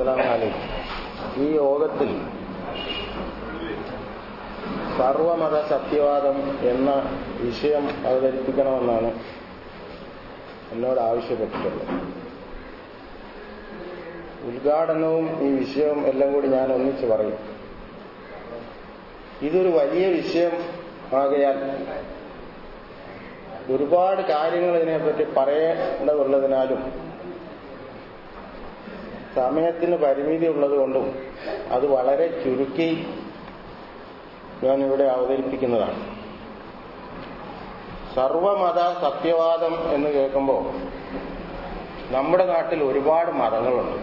അസ്സലാമലൈക്കും ഈ യോഗത്തിൽ സർവമത സത്യവാദം എന്ന വിഷയം അവതരിപ്പിക്കണമെന്നാണ് എന്നോട് ആവശ്യപ്പെട്ടിട്ടുള്ളത് ഉദ്ഘാടനവും ഈ വിഷയവും എല്ലാം കൂടി ഞാൻ ഒന്നിച്ച് പറയും ഇതൊരു വലിയ വിഷയം ആകയാൽ ഒരുപാട് കാര്യങ്ങൾ ഇതിനെപ്പറ്റി പറയേണ്ടതുള്ളതിനാലും സമയത്തിന് പരിമിതി ഉള്ളതുകൊണ്ടും അത് വളരെ ചുരുക്കി ഞാൻ ഇവിടെ അവതരിപ്പിക്കുന്നതാണ് സർവമത സത്യവാദം എന്ന് കേൾക്കുമ്പോൾ നമ്മുടെ നാട്ടിൽ ഒരുപാട് മതങ്ങളുണ്ട്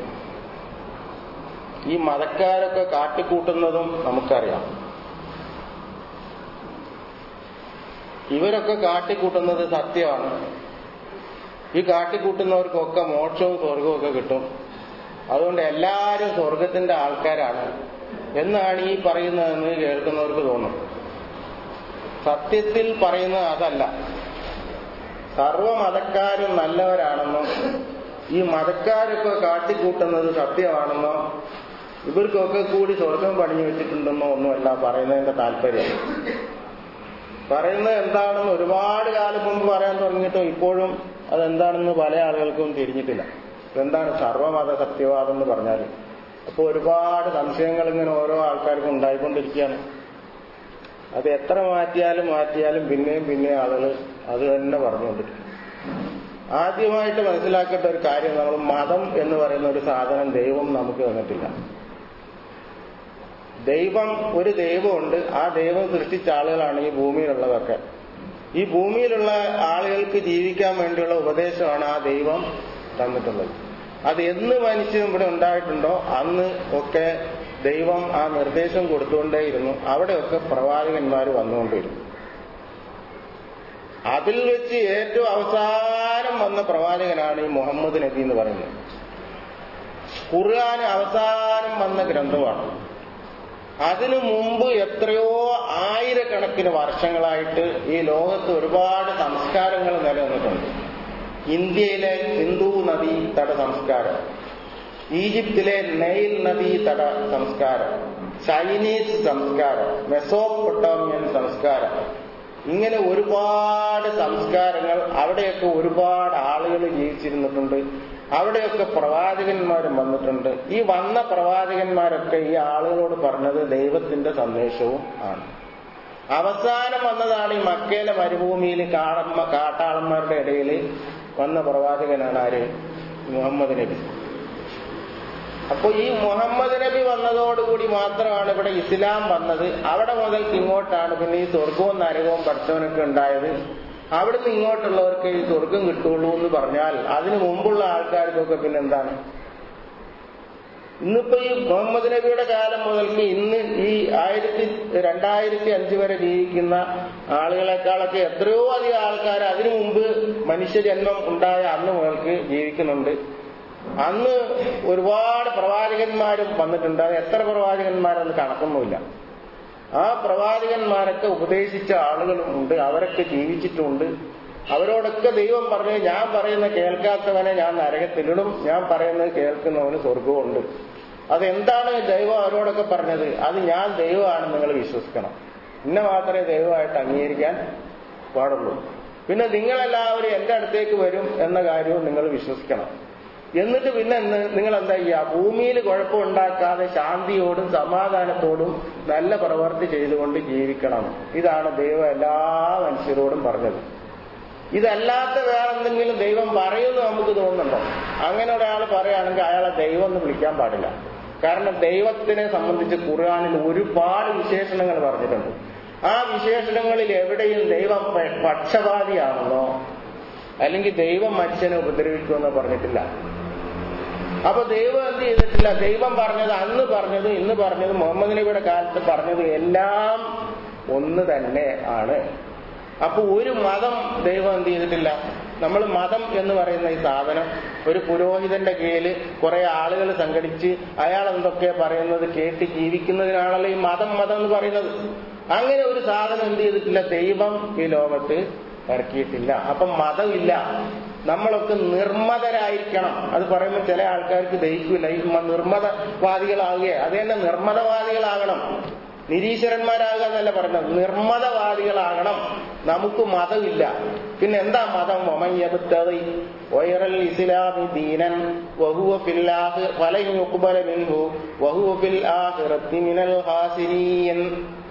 ഈ മതക്കാരൊക്കെ കാട്ടിക്കൂട്ടുന്നതും നമുക്കറിയാം ഇവരൊക്കെ കാട്ടിക്കൂട്ടുന്നത് സത്യമാണ് ഈ കാട്ടിക്കൂട്ടുന്നവർക്കൊക്കെ മോക്ഷവും സ്വർഗവും ഒക്കെ കിട്ടും അതുകൊണ്ട് എല്ലാവരും സ്വർഗത്തിന്റെ ആൾക്കാരാണ് എന്നാണ് ഈ പറയുന്നതെന്ന് കേൾക്കുന്നവർക്ക് തോന്നും സത്യത്തിൽ പറയുന്നത് അതല്ല സർവമതക്കാരും നല്ലവരാണെന്നും ഈ മതക്കാരൊക്കെ കാട്ടിക്കൂട്ടുന്നത് സത്യമാണെന്നോ ഇവർക്കൊക്കെ കൂടി സ്വർഗം പണിഞ്ഞു വെച്ചിട്ടുണ്ടെന്നോ ഒന്നുമല്ല പറയുന്നതിന്റെ താല്പര്യം പറയുന്നത് എന്താണെന്ന് ഒരുപാട് കാലം മുമ്പ് പറയാൻ തുടങ്ങിയിട്ടും ഇപ്പോഴും അതെന്താണെന്ന് പല ആളുകൾക്കും തിരിഞ്ഞിട്ടില്ല എന്താണ് സർവമത സത്യവാദം എന്ന് പറഞ്ഞാൽ അപ്പോൾ ഒരുപാട് സംശയങ്ങൾ ഇങ്ങനെ ഓരോ ആൾക്കാർക്കും ഉണ്ടായിക്കൊണ്ടിരിക്കുകയാണ് അത് എത്ര മാറ്റിയാലും മാറ്റിയാലും പിന്നെയും പിന്നെയും ആളുകൾ അത് തന്നെ പറഞ്ഞുകൊണ്ടിരിക്കും ആദ്യമായിട്ട് മനസ്സിലാക്കേണ്ട ഒരു കാര്യം നമ്മൾ മതം എന്ന് പറയുന്ന ഒരു സാധനം ദൈവം നമുക്ക് തന്നിട്ടില്ല ദൈവം ഒരു ദൈവമുണ്ട് ആ ദൈവം സൃഷ്ടിച്ച ആളുകളാണ് ഈ ഭൂമിയിലുള്ളതൊക്കെ ഈ ഭൂമിയിലുള്ള ആളുകൾക്ക് ജീവിക്കാൻ വേണ്ടിയുള്ള ഉപദേശമാണ് ആ ദൈവം തന്നിട്ടുള്ളത് അത് എന്ന് മനുഷ്യൻ ഇവിടെ ഉണ്ടായിട്ടുണ്ടോ അന്ന് ഒക്കെ ദൈവം ആ നിർദ്ദേശം കൊടുത്തുകൊണ്ടേയിരുന്നു അവിടെയൊക്കെ പ്രവാചകന്മാർ വന്നുകൊണ്ടിരുന്നു അതിൽ വെച്ച് ഏറ്റവും അവസാനം വന്ന പ്രവാചകനാണ് ഈ മുഹമ്മദ് നബി എന്ന് പറയുന്നത് ഖുർആൻ അവസാനം വന്ന ഗ്രന്ഥമാണ് അതിനു മുമ്പ് എത്രയോ ആയിരക്കണക്കിന് വർഷങ്ങളായിട്ട് ഈ ലോകത്ത് ഒരുപാട് സംസ്കാരങ്ങൾ നിലനിന്നിട്ടുണ്ട് ഇന്ത്യയിലെ സിന്ധു നദീ തട സംസ്കാരം ഈജിപ്തിലെ നെയിൽ നദീ തട സംസ്കാരം ചൈനീസ് സംസ്കാരം മെസോപ്പൊട്ടോമിയൻ സംസ്കാരം ഇങ്ങനെ ഒരുപാട് സംസ്കാരങ്ങൾ അവിടെയൊക്കെ ഒരുപാട് ആളുകൾ ജീവിച്ചിരുന്നിട്ടുണ്ട് അവിടെയൊക്കെ പ്രവാചകന്മാരും വന്നിട്ടുണ്ട് ഈ വന്ന പ്രവാചകന്മാരൊക്കെ ഈ ആളുകളോട് പറഞ്ഞത് ദൈവത്തിന്റെ സന്ദേശവും ആണ് അവസാനം വന്നതാണ് ഈ മക്കയിലെ മരുഭൂമിയിൽ കാളമ്മ കാട്ടാളന്മാരുടെ ഇടയിൽ വന്ന പ്രവാചകനാണ് ആര് മുഹമ്മദ് നബി അപ്പോൾ ഈ മുഹമ്മദ് നബി വന്നതോടുകൂടി മാത്രമാണ് ഇവിടെ ഇസ്ലാം വന്നത് അവിടെ മുതൽക്ക് ഇങ്ങോട്ടാണ് പിന്നെ ഈ സ്വർഗവും നരകവും പഠിച്ചവനൊക്കെ ഉണ്ടായത് അവിടുന്ന് ഇങ്ങോട്ടുള്ളവർക്ക് ഈ സ്വർഗം കിട്ടുള്ളൂ എന്ന് പറഞ്ഞാൽ അതിനു മുമ്പുള്ള ആൾക്കാർക്കൊക്കെ പിന്നെ എന്താണ് ഇന്നിപ്പോ ഈ മുഹമ്മദ് നബിയുടെ കാലം മുതൽക്ക് ഇന്ന് ഈ ആയിരത്തി രണ്ടായിരത്തി അഞ്ച് വരെ ജീവിക്കുന്ന ആളുകളെക്കാളൊക്കെ എത്രയോ അധികം ആൾക്കാർ അതിനു മുമ്പ് മനുഷ്യജന്മം ഉണ്ടായ അന്ന് മുതൽക്ക് ജീവിക്കുന്നുണ്ട് അന്ന് ഒരുപാട് പ്രവാചകന്മാരും വന്നിട്ടുണ്ട് അത് എത്ര പ്രവാചകന്മാരെന്ന് കണക്കൊന്നുമില്ല ആ പ്രവാചകന്മാരൊക്കെ ഉപദേശിച്ച ആളുകളും ഉണ്ട് അവരൊക്കെ ജീവിച്ചിട്ടുണ്ട് അവരോടൊക്കെ ദൈവം പറഞ്ഞു ഞാൻ പറയുന്ന കേൾക്കാത്തവനെ ഞാൻ നരകത്തിലിടും ഞാൻ പറയുന്നത് കേൾക്കുന്നവന് സ്വർഗമുണ്ട് അതെന്താണ് ദൈവം അവരോടൊക്കെ പറഞ്ഞത് അത് ഞാൻ ദൈവമാണെന്ന് നിങ്ങൾ വിശ്വസിക്കണം ഇന്ന മാത്രമേ ദൈവമായിട്ട് അംഗീകരിക്കാൻ പാടുള്ളൂ പിന്നെ നിങ്ങളെല്ലാവരും എന്റെ അടുത്തേക്ക് വരും എന്ന കാര്യവും നിങ്ങൾ വിശ്വസിക്കണം എന്നിട്ട് പിന്നെ നിങ്ങൾ എന്താ ചെയ്യുക ഭൂമിയിൽ കുഴപ്പമുണ്ടാക്കാതെ ശാന്തിയോടും സമാധാനത്തോടും നല്ല പ്രവർത്തി ചെയ്തുകൊണ്ട് ജീവിക്കണം ഇതാണ് ദൈവം എല്ലാ മനുഷ്യരോടും പറഞ്ഞത് ഇതല്ലാത്ത വേറെ എന്തെങ്കിലും ദൈവം പറയുമെന്ന് നമുക്ക് തോന്നുന്നുണ്ടോ അങ്ങനെ ഒരാൾ പറയുകയാണെങ്കിൽ അയാളെ ദൈവം എന്ന് വിളിക്കാൻ പാടില്ല കാരണം ദൈവത്തിനെ സംബന്ധിച്ച് ഖുർആാനിൽ ഒരുപാട് വിശേഷണങ്ങൾ പറഞ്ഞിട്ടുണ്ട് ആ വിശേഷണങ്ങളിൽ എവിടെയും ദൈവം പക്ഷപാതിയാണെന്നോ അല്ലെങ്കിൽ ദൈവം മനുഷ്യനെ ഉപദ്രവിക്കുമെന്നോ പറഞ്ഞിട്ടില്ല അപ്പൊ ദൈവം എന്ത് ചെയ്തിട്ടില്ല ദൈവം പറഞ്ഞത് അന്ന് പറഞ്ഞത് ഇന്ന് പറഞ്ഞത് മുഹമ്മദ് നബിയുടെ കാലത്ത് പറഞ്ഞത് എല്ലാം ഒന്ന് തന്നെ ആണ് അപ്പൊ ഒരു മതം ദൈവം എന്ത് ചെയ്തിട്ടില്ല നമ്മൾ മതം എന്ന് പറയുന്ന ഈ സാധനം ഒരു പുരോഹിതന്റെ കീഴിൽ കുറെ ആളുകൾ സംഘടിച്ച് അയാൾ എന്തൊക്കെ പറയുന്നത് കേട്ട് ജീവിക്കുന്നതിനാണല്ലോ ഈ മതം മതം എന്ന് പറയുന്നത് അങ്ങനെ ഒരു സാധനം എന്ത് ചെയ്തിട്ടില്ല ദൈവം ഈ ലോകത്ത് ഇറക്കിയിട്ടില്ല അപ്പം മതമില്ല നമ്മളൊക്കെ നിർമ്മതരായിരിക്കണം അത് പറയുമ്പോൾ ചില ആൾക്കാർക്ക് ദഹിക്കില്ല ഈ മ- നിർമ്മതവാദികളാകുക അത് തന്നെ നിർമ്മതവാദികളാകണം നിരീശ്വരന്മാരാകുക എന്നല്ല പറഞ്ഞത് നിർമ്മതവാദികളാകണം നമുക്ക് മതമില്ല പിന്നെ എന്താ മതം ഒമയ്യബത്തതി വൈറൽ ഇസ്ലാമി ദീനൻ വഹുവ ഫിൽ ആഖിർ ഫലൻ യുഖ്ബല മിൻഹു വഹുവ ഫിൽ ആഖിറത്തി മിനൽ ഖാസിരീൻ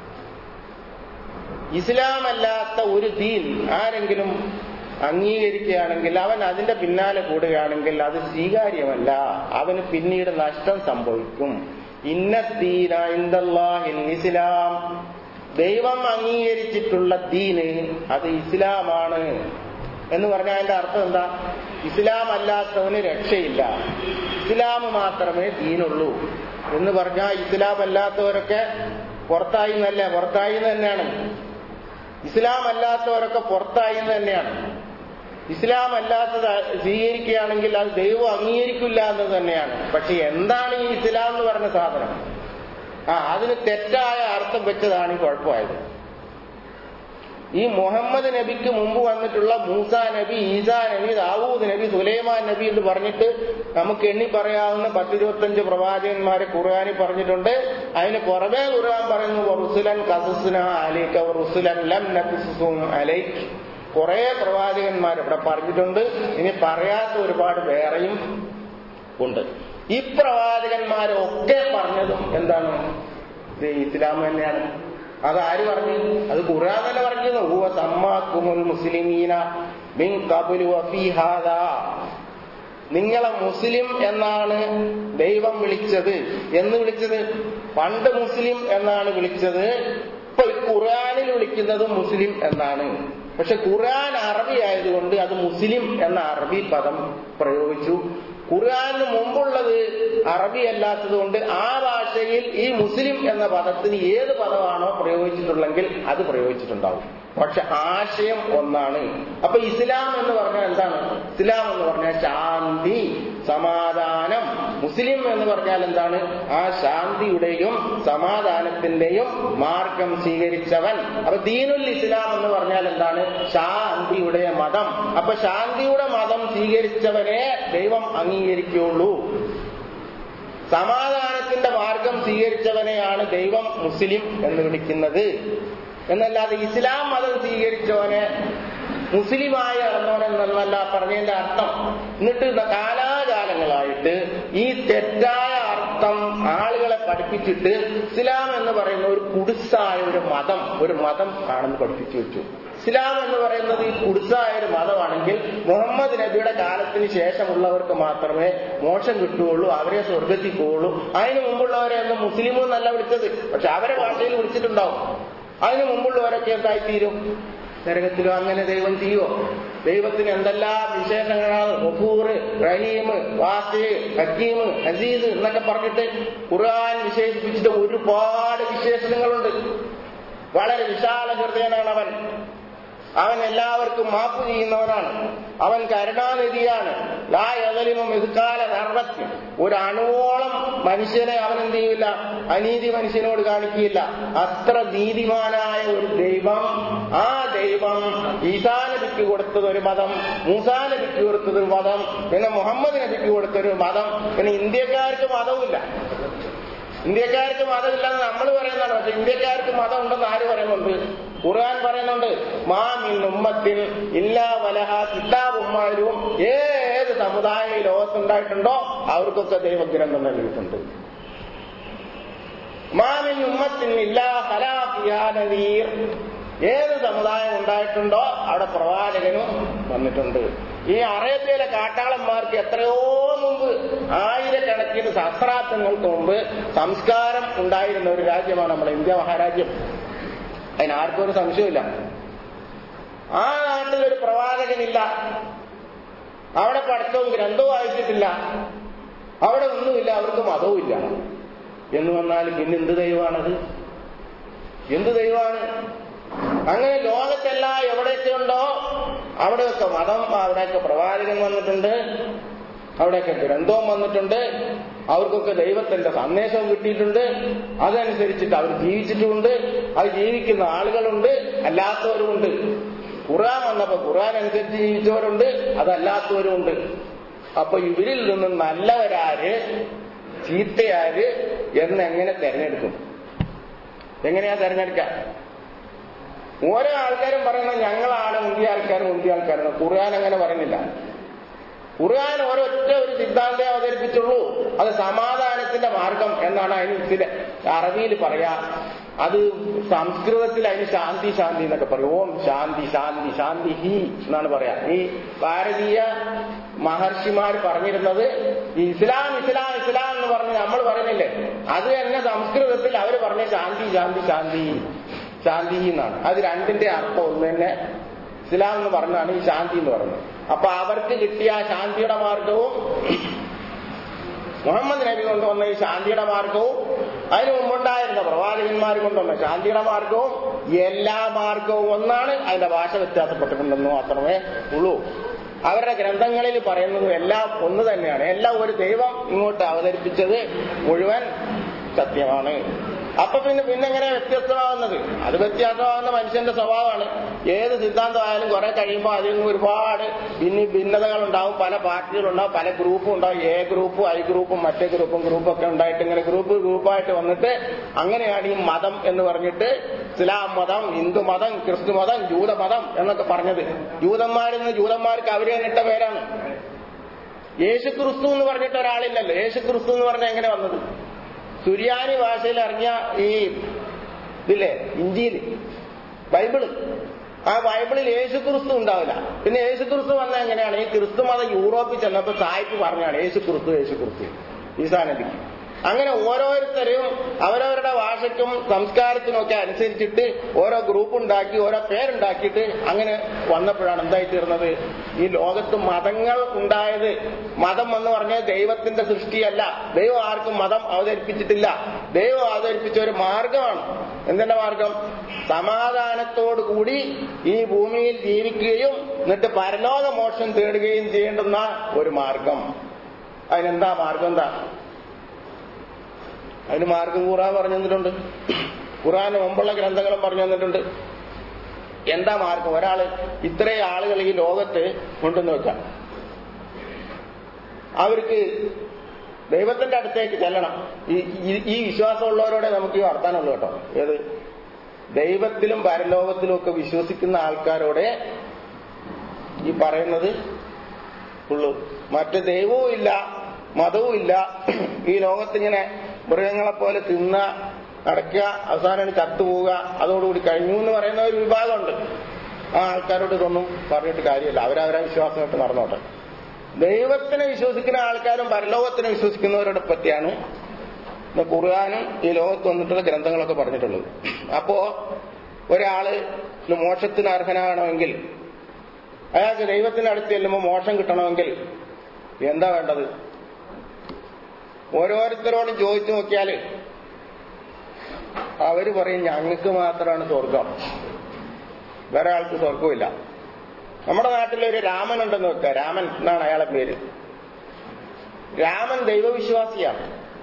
ഇസ്ലാമല്ലാത്ത ഒരു ദീൻ ആരെങ്കിലും അംഗീകരിക്കുകയാണെങ്കിൽ അവൻ അതിന്റെ പിന്നാലെ കൂടുകയാണെങ്കിൽ അത് സ്വീകാര്യമല്ല അവന് പിന്നീട് നഷ്ടം സംഭവിക്കും ഇന്നദ്ദീന ഇന്ദല്ലാഹിൽ ഇസ്ലാം ദൈവം അംഗീകരിച്ചിട്ടുള്ള ദീന് അത് ഇസ്ലാമാണ് എന്ന് പറഞ്ഞാൽ അതിന്റെ അർത്ഥം എന്താ ഇസ്ലാം അല്ലാത്തവന് രക്ഷയില്ല ഇസ്ലാം മാത്രമേ ദീനുള്ളൂ എന്ന് പറഞ്ഞാൽ ഇസ്ലാം അല്ലാത്തവരൊക്കെ പുറത്തായി എന്നല്ല പുറത്തായി എന്ന് തന്നെയാണ് ഇസ്ലാം അല്ലാത്തവരൊക്കെ പുറത്തായി എന്ന് തന്നെയാണ് ഇസ്ലാം അല്ലാത്തത് സ്വീകരിക്കുകയാണെങ്കിൽ അത് ദൈവം അംഗീകരിക്കില്ല എന്ന് തന്നെയാണ് പക്ഷെ എന്താണ് ഈ ഇസ്ലാം എന്ന് പറഞ്ഞ സാധനം ആ അതിന് തെറ്റായ അർത്ഥം വെച്ചതാണ് ഈ കുഴപ്പമായത് ഈ മുഹമ്മദ് നബിക്ക് മുമ്പ് വന്നിട്ടുള്ള മൂസ നബി ഈസാ നബി ദാവൂദ് നബി സുലൈമാൻ നബി എന്ന് പറഞ്ഞിട്ട് നമുക്ക് എണ്ണി പറയാവുന്ന പത്തിരുപത്തഞ്ച് പ്രവാചകന്മാരെ ഖുർആാനിൽ പറഞ്ഞിട്ടുണ്ട് അതിന് പുറമേ ഖുർആൻ പറയുന്നു റുസുലൻ കസുസ്ന അലൈക്ക റുസുലൻ ലം നഖുസുസും അലൈക്ക് കുറെ പ്രവാചകന്മാർ ഇവിടെ പറഞ്ഞിട്ടുണ്ട് ഇനി പറയാത്ത ഒരുപാട് വേറെയും ഉണ്ട് ഈ പ്രവാചകന്മാരൊക്കെ പറഞ്ഞതും എന്താണ് ഇത് ഇസ്ലാം തന്നെയാണ് അത് ആര് പറഞ്ഞു അത് ഖുർആൻ തന്നെ പറഞ്ഞിരുന്നു ഹുവ സമ്മാക്കുമുൽ മുസ്ലിമീന മിൻ ഖബ്ലു വഫീ ഹാദാ നിങ്ങളെ മുസ്ലിം എന്നാണ് ദൈവം വിളിച്ചത് എന്ന് വിളിച്ചത് പണ്ട് മുസ്ലിം എന്നാണ് വിളിച്ചത് ഇപ്പൊ ഈ ഖുർആനിൽ വിളിക്കുന്നത് മുസ്ലിം എന്നാണ് പക്ഷെ ഖുർആൻ അറബി ആയതുകൊണ്ട് അത് മുസ്ലിം എന്ന അറബി പദം പ്രയോഗിച്ചു ഖുർആന് മുമ്പുള്ളത് അറബി അല്ലാത്തത് കൊണ്ട് ആ ഭാഷയിൽ ഈ മുസ്ലിം എന്ന പദത്തിന് ഏത് പദമാണോ പ്രയോഗിച്ചിട്ടുള്ളെങ്കിൽ അത് പ്രയോഗിച്ചിട്ടുണ്ടാവും പക്ഷെ ആശയം ഒന്നാണ് അപ്പൊ ഇസ്ലാം എന്ന് പറഞ്ഞാൽ എന്താണ് ഇസ്ലാം എന്ന് പറഞ്ഞാൽ ശാന്തി സമാധാനം മുസ്ലിം എന്ന് പറഞ്ഞാൽ എന്താണ് ആ ശാന്തിയുടെയും സമാധാനത്തിന്റെയും മാർഗം സ്വീകരിച്ചവൻ അപ്പൊ ദീനുൽ ഇസ്ലാം എന്ന് പറഞ്ഞാൽ എന്താണ് ശാന്തിയുടെ മതം അപ്പൊ ശാന്തിയുടെ മതം സ്വീകരിച്ചവനെ ദൈവം അംഗീകരിക്കുകയുള്ളൂ സമാധാനത്തിന്റെ മാർഗം സ്വീകരിച്ചവനെയാണ് ദൈവം മുസ്ലിം എന്ന് വിളിക്കുന്നത് എന്നല്ലാതെ ഇസ്ലാം മതം സ്വീകരിച്ചവനെ മുസ്ലിമായി ഇറങ്ങണമെന്നല്ല പറഞ്ഞതിന്റെ അർത്ഥം എന്നിട്ട് കാലാകാലങ്ങളായിട്ട് ഈ തെറ്റായ അർത്ഥം ആളുകളെ പഠിപ്പിച്ചിട്ട് ഇസ്ലാം എന്ന് പറയുന്ന ഒരു കുടിസായ ഒരു മതം ഒരു മതം ആണെന്ന് പഠിപ്പിച്ചു വെച്ചു ഇസ്ലാം എന്ന് പറയുന്നത് ഈ കുടിസായ ഒരു മതമാണെങ്കിൽ മുഹമ്മദ് നബിയുടെ കാലത്തിന് ശേഷമുള്ളവർക്ക് മാത്രമേ മോക്ഷം കിട്ടുകയുള്ളൂ അവരെ സ്വർഗത്തിൽ പോവുള്ളൂ അതിന് മുമ്പുള്ളവരെ ഒന്നും മുസ്ലിം എന്നല്ല വിളിച്ചത് പക്ഷെ അവരെ ഭാഷയിൽ വിളിച്ചിട്ടുണ്ടാവും അതിന് മുമ്പുള്ളവരൊക്കെ എന്തായിത്തീരും നരകത്തിലോ അങ്ങനെ ദൈവം ചെയ്യുമോ ദൈവത്തിന് എന്തെല്ലാം വിശേഷങ്ങളാണ് ഗഫൂർ റഹീം വാസി ഹക്കീം അസീസ് എന്നൊക്കെ പറഞ്ഞിട്ട് ഖുർആൻ വിശേഷിപ്പിച്ചിട്ട് ഒരുപാട് വിശേഷണങ്ങളുണ്ട് വളരെ വിശാല ഹൃദയനാണ് അവൻ അവൻ എല്ലാവർക്കും മാപ്പ് ചെയ്യുന്നവനാണ് അവൻ കരുണാനിധിയാണ് ലായകലിമും ഇതുകാല ധർമ്മത്തിൽ ഒരു അണുവോളം മനുഷ്യനെ അവൻ എന്ത് ചെയ്യില്ല അനീതി മനുഷ്യനോട് കാണിക്കുകയില്ല അത്ര നീതിമാനായ ഒരു ദൈവം ആ ദൈവം ഈസാ നബിക്ക് കൊടുത്തത് ഒരു മതം മൂസാ നബിക്ക് കൊടുത്തത് ഒരു മതം പിന്നെ മുഹമ്മദ് നബിക്ക് കൊടുത്തൊരു മതം പിന്നെ ഇന്ത്യക്കാർക്ക് മതവുമില്ല ഇന്ത്യക്കാർക്ക് മതമില്ലെന്ന് നമ്മൾ പറയുന്നതാണ് പക്ഷെ ഇന്ത്യക്കാർക്ക് മതം ഉണ്ടെന്ന് ആര് പറയുന്നുണ്ട് ഖുർആൻ പറയുന്നുണ്ട് മാമിൻ ഉമ്മത്തിൽ ഇല്ലാ വലഹ കിതാബുമാരും ഏത് സമുദായം ഈ ലോകത്തുണ്ടായിട്ടുണ്ടോ അവർക്കൊക്കെ ദൈവഗ്രന്ഥം നൽകിയിട്ടുണ്ട് മാമിൻ ഉമ്മത്തിൽ ഇല്ലാ ഹലാഫിയാനീർ ഏത് സമുദായം ഉണ്ടായിട്ടുണ്ടോ അവിടെ പ്രവാചകനും വന്നിട്ടുണ്ട് ഈ അറേബ്യയിലെ കാട്ടാളന്മാർക്ക് എത്രയോ മുമ്പ് ആയിരക്കണക്കിന് സഹസ്രാബ്ദങ്ങൾക്ക് മുമ്പ് സംസ്കാരം ഉണ്ടായിരുന്ന ഒരു രാജ്യമാണ് നമ്മുടെ ഇന്ത്യ മഹാരാജ്യം അതിനാർക്കും ഒരു സംശയമില്ല ആ നാട്ടിലൊരു പ്രവാചകനില്ല അവിടെ പഠിത്തവും ഗ്രന്ഥവും വായിച്ചിട്ടില്ല അവിടെ ഒന്നുമില്ല അവർക്ക് മതവും ഇല്ല എന്ന് വന്നാൽ പിന്നെ എന്ത് ദൈവമാണത് എന്ത് ദൈവമാണ് അങ്ങനെ ലോകത്തെല്ലാം എവിടെയൊക്കെ ഉണ്ടോ അവിടെയൊക്കെ മതം അവിടെയൊക്കെ പ്രവാചകൻ വന്നിട്ടുണ്ട് അവിടെയൊക്കെ ഗ്രന്ഥവും വന്നിട്ടുണ്ട് അവർക്കൊക്കെ ദൈവത്തിന്റെ സന്ദേശവും കിട്ടിയിട്ടുണ്ട് അതനുസരിച്ചിട്ട് അവർ ജീവിച്ചിട്ടുമുണ്ട് അത് ജീവിക്കുന്ന ആളുകളുണ്ട് അല്ലാത്തവരുമുണ്ട് ഖുർആൻ വന്നപ്പോ ഖുർആൻ അനുസരിച്ച് ജീവിച്ചവരുണ്ട് അതല്ലാത്തവരും ഉണ്ട് അപ്പൊ ഇവരിൽ നിന്നും നല്ലവരാര് ചീത്തയാര് എന്ന് എങ്ങനെ തെരഞ്ഞെടുക്കും എങ്ങനെയാ തെരഞ്ഞെടുക്കുക ഓരോ ആൾക്കാരും പറയുന്നത് ഞങ്ങളാണ് മുന്തിയ ആൾക്കാരും മുന്തിയ ആൾക്കാരും ഖുർആൻ അങ്ങനെ പറയുന്നില്ല ഖുർആൻ ഒരൊറ്റ ഒരു സിദ്ധാന്തം അവതരിപ്പിച്ചുള്ളൂ അത് സമാധാനത്തിന്റെ മാർഗം എന്നാണ് അതിന് ചില അറബിയിൽ പറയാ അത് സംസ്കൃതത്തിൽ അതിന് ശാന്തി ശാന്തി എന്നൊക്കെ പറയും ഓം ശാന്തി ശാന്തി ശാന്തി ഹി എന്നാണ് പറയാ ഈ ഭാരതീയ മഹർഷിമാർ പറഞ്ഞിരുന്നത് ഈ ഇസ്ലാം ഇസ്ലാം ഇസ്ലാം എന്ന് പറഞ്ഞ് നമ്മൾ പറയുന്നില്ലേ അത് തന്നെ സംസ്കൃതത്തിൽ അവർ പറഞ്ഞ ശാന്തി ശാന്തി ശാന്തി ശാന്തി എന്നാണ് അത് രണ്ടിന്റെ അർത്ഥം ഒന്ന് തന്നെ ഇസ്ലാം എന്ന് പറഞ്ഞാണ് ഈ ശാന്തി എന്ന് പറയുന്നത് അപ്പൊ അവർക്ക് കിട്ടിയ ആ ശാന്തിയുടെ മാർഗവും മുഹമ്മദ് നബി കൊണ്ടുവന്ന ഈ ശാന്തിയുടെ മാർഗവും അതിനു മുമ്പുണ്ടായിരുന്ന പ്രവാചകന്മാർ കൊണ്ടുവന്ന ശാന്തിയുടെ മാർഗവും എല്ലാ മാർഗവും ഒന്നാണ് അതിന്റെ ഭാഷ വ്യത്യാസപ്പെട്ടിട്ടുണ്ടെന്ന് മാത്രമേ ഉള്ളൂ അവരുടെ ഗ്രന്ഥങ്ങളിൽ പറയുന്നതും എല്ലാം ഒന്ന് തന്നെയാണ് എല്ലാം ഒരു ദൈവം ഇങ്ങോട്ട് അവതരിപ്പിച്ചത് മുഴുവൻ സത്യമാണ് അപ്പൊ പിന്നെ പിന്നെ എങ്ങനെ വ്യത്യസ്തമാകുന്നത് അത് വ്യത്യാസമാകുന്ന മനുഷ്യന്റെ സ്വഭാവമാണ് ഏത് സിദ്ധാന്തമായാലും കുറെ കഴിയുമ്പോൾ അതിൽ നിന്ന് ഒരുപാട് ഭിന്നി ഭിന്നതകൾ ഉണ്ടാവും പല പാർട്ടികളുണ്ടാവും പല ഗ്രൂപ്പും ഉണ്ടാവും എ ഗ്രൂപ്പും ഐ ഗ്രൂപ്പും മറ്റേ ഗ്രൂപ്പും ഗ്രൂപ്പും ഒക്കെ ഉണ്ടായിട്ട് ഇങ്ങനെ ഗ്രൂപ്പ് ഗ്രൂപ്പായിട്ട് വന്നിട്ട് അങ്ങനെയാണ് ഈ മതം എന്ന് പറഞ്ഞിട്ട് ഇസ്ലാം മതം ഹിന്ദു മതം ക്രിസ്തു മതം ജൂതമതം എന്നൊക്കെ പറഞ്ഞത് ജൂതന്മാരിൽ നിന്ന് ജൂതന്മാർക്ക് അവരെ ഇട്ട പേരാണ് യേശു ക്രിസ്തു എന്ന് പറഞ്ഞിട്ട് ഒരാളില്ലല്ലോ യേശു ക്രിസ്തു എന്ന് പറഞ്ഞാൽ എങ്ങനെ വന്നത് സുരിയാനി ഭാഷയിൽ ഇറങ്ങിയ ഈ ഇതില്ലേ ഇഞ്ചിയില് ബൈബിള് ആ ബൈബിളിൽ യേശു ക്രിസ്തു ഉണ്ടാവില്ല പിന്നെ യേശു ക്രിസ്തു വന്ന എങ്ങനെയാണ് ഈ ക്രിസ്തു മതം യൂറോപ്പിൽ ചെന്നപ്പോ സായിപ്പ് പറഞ്ഞാണ് യേശു ക്രിസ്തു യേശു ക്രിസ്തു ഈസാ നബിക്ക് അങ്ങനെ ഓരോരുത്തരും അവരവരുടെ ഭാഷയ്ക്കും സംസ്കാരത്തിനും ഒക്കെ അനുസരിച്ചിട്ട് ഓരോ ഗ്രൂപ്പ് ഉണ്ടാക്കി ഓരോ പേരുണ്ടാക്കിയിട്ട് അങ്ങനെ വന്നപ്പോഴാണ് എന്തായി തീർന്നത് ഈ ലോകത്ത് മതങ്ങൾ ഉണ്ടായത് മതം എന്ന് പറഞ്ഞാൽ ദൈവത്തിന്റെ സൃഷ്ടിയല്ല ദൈവം ആർക്കും മതം അവതരിപ്പിച്ചിട്ടില്ല ദൈവം അവതരിപ്പിച്ച ഒരു മാർഗമാണ് എന്തിന്റെ മാർഗം സമാധാനത്തോടു കൂടി ഈ ഭൂമിയിൽ ജീവിക്കുകയും എന്നിട്ട് പരലോക മോക്ഷം തേടുകയും ചെയ്യേണ്ടുന്ന ഒരു മാർഗം അതിനെന്താ മാർഗം എന്താ അതിന് മാർഗം ഖുറാൻ പറഞ്ഞു തന്നിട്ടുണ്ട് ഖുറാന് മുമ്പുള്ള ഗ്രന്ഥങ്ങളും പറഞ്ഞു തന്നിട്ടുണ്ട് എന്താ മാർഗം ഒരാള് ഇത്രയും ആളുകൾ ഈ ലോകത്ത് കൊണ്ടുവന്ന് വെക്കാം അവർക്ക് ദൈവത്തിന്റെ അടുത്തേക്ക് ചെല്ലണം ഈ ഈ- ഈ വിശ്വാസമുള്ളവരോടെ നമുക്ക് ഈ വർത്താനമുള്ളൂ കേട്ടോ ഏത് ദൈവത്തിലും പരലോകത്തിലും ഒക്കെ വിശ്വസിക്കുന്ന ആൾക്കാരോടെ ഈ പറയുന്നത് ഉള്ളൂ മറ്റ് ദൈവവും ഇല്ല മതവും ഇല്ല ഈ ലോകത്തിങ്ങനെ മൃഗങ്ങളെ പോലെ തിന്ന നടക്കുക അവസാനം ചത്തുപോവുക അതോടുകൂടി കഴിഞ്ഞു എന്ന് പറയുന്ന ഒരു വിഭാഗമുണ്ട് ആ ആൾക്കാരോട് ഇതൊന്നും പറഞ്ഞിട്ട് കാര്യമില്ല അവരവരെ വിശ്വാസമായിട്ട് നടന്നോട്ടെ ദൈവത്തിനെ വിശ്വസിക്കുന്ന ആൾക്കാരും പരലോകത്തിനെ വിശ്വസിക്കുന്നവരോട് പറ്റിയാണ് ഇന്ന് ഖുർആാനും ഈ ലോകത്ത് വന്നിട്ടുള്ള ഗ്രന്ഥങ്ങളൊക്കെ പറഞ്ഞിട്ടുള്ളത് അപ്പോ ഒരാള് ഇന്ന് മോക്ഷത്തിന് അർഹനാകണമെങ്കിൽ അയാൾക്ക് ദൈവത്തിന്റെ അടുത്ത് ചെല്ലുമ്പോൾ മോക്ഷം കിട്ടണമെങ്കിൽ എന്താ വേണ്ടത് ഓരോരുത്തരോടും ചോദിച്ചു നോക്കിയാല് അവര് പറയും ഞങ്ങൾക്ക് മാത്രമാണ് സ്വർഗം വേറെ ആൾക്ക് സ്വർഗമില്ല നമ്മുടെ നാട്ടിലൊരു രാമൻ ഉണ്ടെന്ന് വെക്കുക രാമൻ എന്നാണ് അയാളെ പേര് രാമൻ ദൈവവിശ്വാസിയാണ്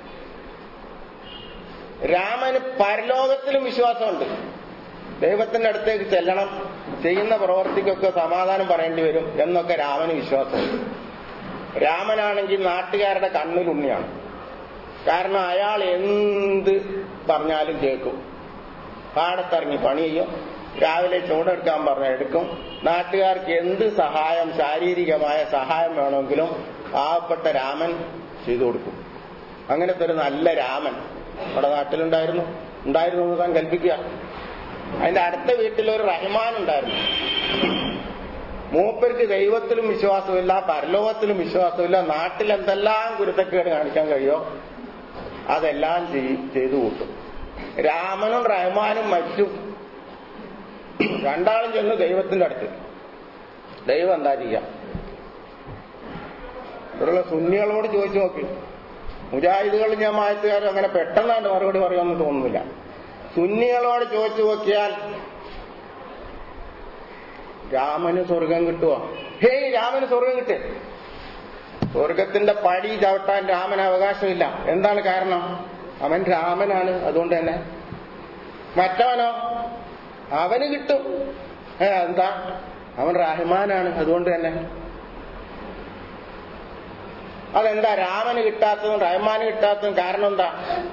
രാമന് പരലോകത്തിലും വിശ്വാസമുണ്ട് ദൈവത്തിന്റെ അടുത്തേക്ക് ചെല്ലണം ചെയ്യുന്ന പ്രവർത്തിക്കൊക്കെ സമാധാനം പറയേണ്ടി വരും എന്നൊക്കെ രാമന് വിശ്വാസമുണ്ട് രാമനാണെങ്കിൽ നാട്ടുകാരുടെ കണ്ണിലുണ്ണിയാണ് കാരണം അയാൾ എന്ത് പറഞ്ഞാലും കേൾക്കും പാടത്തിറങ്ങി പണി ചെയ്യും രാവിലെ ചൂടെടുക്കാൻ പറഞ്ഞ എടുക്കും നാട്ടുകാർക്ക് എന്ത് സഹായം ശാരീരികമായ സഹായം വേണമെങ്കിലും പാവപ്പെട്ട രാമൻ ചെയ്തു കൊടുക്കും അങ്ങനത്തെ ഒരു നല്ല രാമൻ നമ്മുടെ നാട്ടിലുണ്ടായിരുന്നു ഉണ്ടായിരുന്നു എന്ന് താൻ കൽപ്പിക്കുക അതിന്റെ അടുത്ത വീട്ടിലൊരു റഹ്മാൻ ഉണ്ടായിരുന്നു മൂപ്പർക്ക് ദൈവത്തിലും വിശ്വാസമില്ല പരലോകത്തിലും വിശ്വാസമില്ല നാട്ടിൽ എന്തെല്ലാം ഗുരുത്തക്കേട് കാണിക്കാൻ കഴിയോ അതെല്ലാം ചെയ്- ചെയ്തു കൂട്ടും രാമനും റഹ്മാനും മറ്റും രണ്ടാളും ചെന്ന് ദൈവത്തിന്റെ അടുത്ത് ദൈവം എന്താ ചെയ്യാം ഇവിടെയുള്ള സുന്നികളോട് ചോദിച്ചു നോക്കി മുജാഹിദുകൾ ഞാൻ മായത്തുകാരും അങ്ങനെ പെട്ടെന്നാണ്ട് മറുപടി പറയുമെന്ന് തോന്നുന്നില്ല സുന്നികളോട് ചോദിച്ചു നോക്കിയാൽ രാമന് സ്വർഗം കിട്ടുമോ ഹേയ് രാമന് സ്വർഗം കിട്ടേ സ്വർഗത്തിന്റെ പടി ചവിട്ടാൻ രാമന് അവകാശമില്ല എന്താണ് കാരണം അവൻ രാമനാണ് അതുകൊണ്ട് തന്നെ മറ്റവനോ അവന് കിട്ടും ഏ എന്താ അവൻ റഹ്മാനാണ് അതുകൊണ്ട് തന്നെ അതെന്താ രാമന് കിട്ടാത്തതും റഹ്മാന് കിട്ടാത്തതും കാരണം എന്താ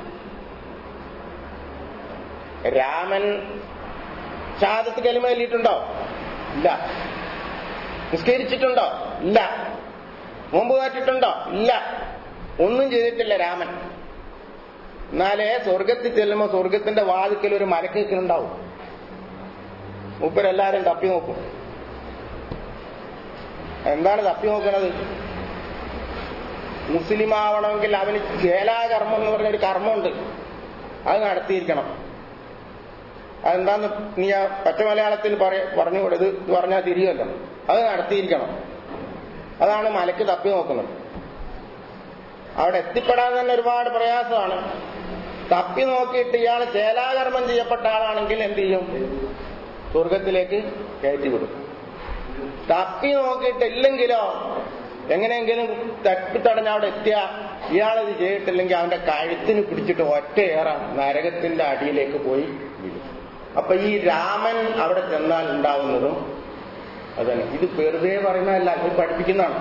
രാമൻ ഷാദത്ത് കലിമ ചൊല്ലിയിട്ടുണ്ടോ ഇല്ല നിസ്കരിച്ചിട്ടുണ്ടോ ഇല്ല നോമ്പ് കാറ്റിട്ടുണ്ടോ ഇല്ല ഒന്നും ചെയ്തിട്ടില്ല രാമൻ എന്നാലേ സ്വർഗത്തിൽ ചെല്ലുമ്പോ സ്വർഗത്തിന്റെ വാതിക്കൽ ഒരു മലക്കുണ്ടാവും മൂപ്പരെല്ലാരും തപ്പി നോക്കും എന്താണ് തപ്പി നോക്കുന്നത് മുസ്ലിം ആവണമെങ്കിൽ അവന് ചേലാകർമ്മം എന്ന് പറഞ്ഞൊരു കർമ്മമുണ്ട് അത് നടത്തിയിരിക്കണം അതെന്താന്ന് നീ ആ പച്ച മലയാളത്തിൽ പറ- പറഞ്ഞു കൊടുത്ത് ഇത് പറഞ്ഞാൽ തിരിയല്ലോ അത് നടത്തിയിരിക്കണം അതാണ് മലക്ക് തപ്പി നോക്കുന്നത് അവിടെ എത്തിപ്പെടാൻ തന്നെ ഒരുപാട് പ്രയാസമാണ് തപ്പി നോക്കിയിട്ട് ഇയാൾ ചേലാകർമ്മം ചെയ്യപ്പെട്ട ആളാണെങ്കിൽ എന്ത് ചെയ്യും സ്വർഗത്തിലേക്ക് കയറ്റിവിടും തപ്പി നോക്കിയിട്ട് ഇല്ലെങ്കിലോ എങ്ങനെയെങ്കിലും തപ്പിത്തടഞ്ഞ് അവിടെ എത്തിയ ഇയാളത് ചെയ്തിട്ടില്ലെങ്കിൽ അവന്റെ കഴുത്തിന് പിടിച്ചിട്ട് ഒറ്റയേറാം നരകത്തിന്റെ അടിയിലേക്ക് പോയി വീഴും അപ്പൊ ഈ രാമൻ അവിടെ ചെന്നാൽ ഉണ്ടാവുന്നതും അതന്നെ ഇത് വെറുതെ പറയുന്നതല്ല ഇത് പഠിപ്പിക്കുന്നതാണ്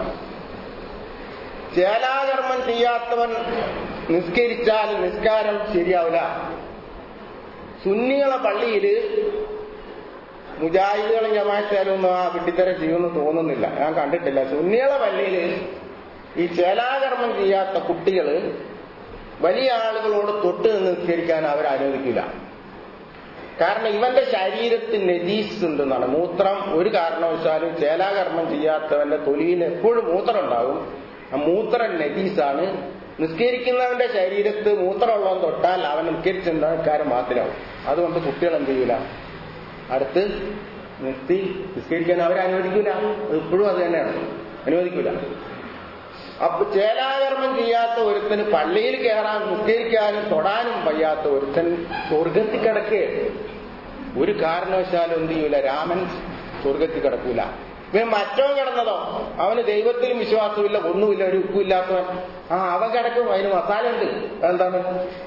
ചേലാകർമ്മം ചെയ്യാത്തവൻ നിസ്കരിച്ചാൽ നിസ്കാരം ശരിയാവില്ല സുന്നികളെ പള്ളിയില് മുജാഹിദുകളും ജമാഅത്താലൊന്നും ആ വിട്ടിത്തരം ചെയ്യുമെന്ന് തോന്നുന്നില്ല ഞാൻ കണ്ടിട്ടില്ല സുന്നികളെ പള്ളിയില് ഈ ചേലാകർമ്മം ചെയ്യാത്ത കുട്ടികള് വലിയ ആളുകളോട് തൊട്ട് നിന്ന് നിസ്കരിക്കാൻ അവർ അനുവദിക്കില്ല കാരണം ഇവന്റെ ശരീരത്തിൽ നെജീസ് ഉണ്ടെന്നാണ് മൂത്രം ഒരു കാരണവശാലും ചേലാകർമ്മം ചെയ്യാത്തവന്റെ തൊലിയിൽ എപ്പോഴും മൂത്രം ഉണ്ടാകും ആ മൂത്രം നെജീസാണ് നിസ്കരിക്കുന്നവന്റെ ശരീരത്ത് മൂത്രമുള്ളവൻ തൊട്ടാൽ അവൻ നിസ്കരിച്ചെന്താക്കാരം മാത്രമാവും അതുകൊണ്ട് കുട്ടികൾ എന്ത് ചെയ്യൂല അടുത്ത് നിർത്തി നിസ്കരിക്കാൻ അവരെ അനുവദിക്കൂല അത് ഇപ്പോഴും അത് തന്നെയാണ് അനുവദിക്കൂല അപ്പൊ ചേലാകർമ്മം ചെയ്യാത്ത ഒരുത്തന് പള്ളിയിൽ കയറാൻ നിസ്കരിക്കാനും തൊടാനും വയ്യാത്ത ഒരുത്തൻ സ്വർഗത്തിൽ കിടക്കുകയാണ് ഒരു കാരണവശാലും എന്ത് ചെയ്യൂല രാമൻ സ്വർഗത്തിൽ കിടക്കൂല ഇവൻ മറ്റവൻ കിടന്നതോ അവന് ദൈവത്തിലും വിശ്വാസമില്ല ഒന്നുമില്ല ഒരു ഉപ്പില്ലാത്തവൻ ആ അവൻ കിടക്കും അതിന് മസാല ഉണ്ട് എന്താണ്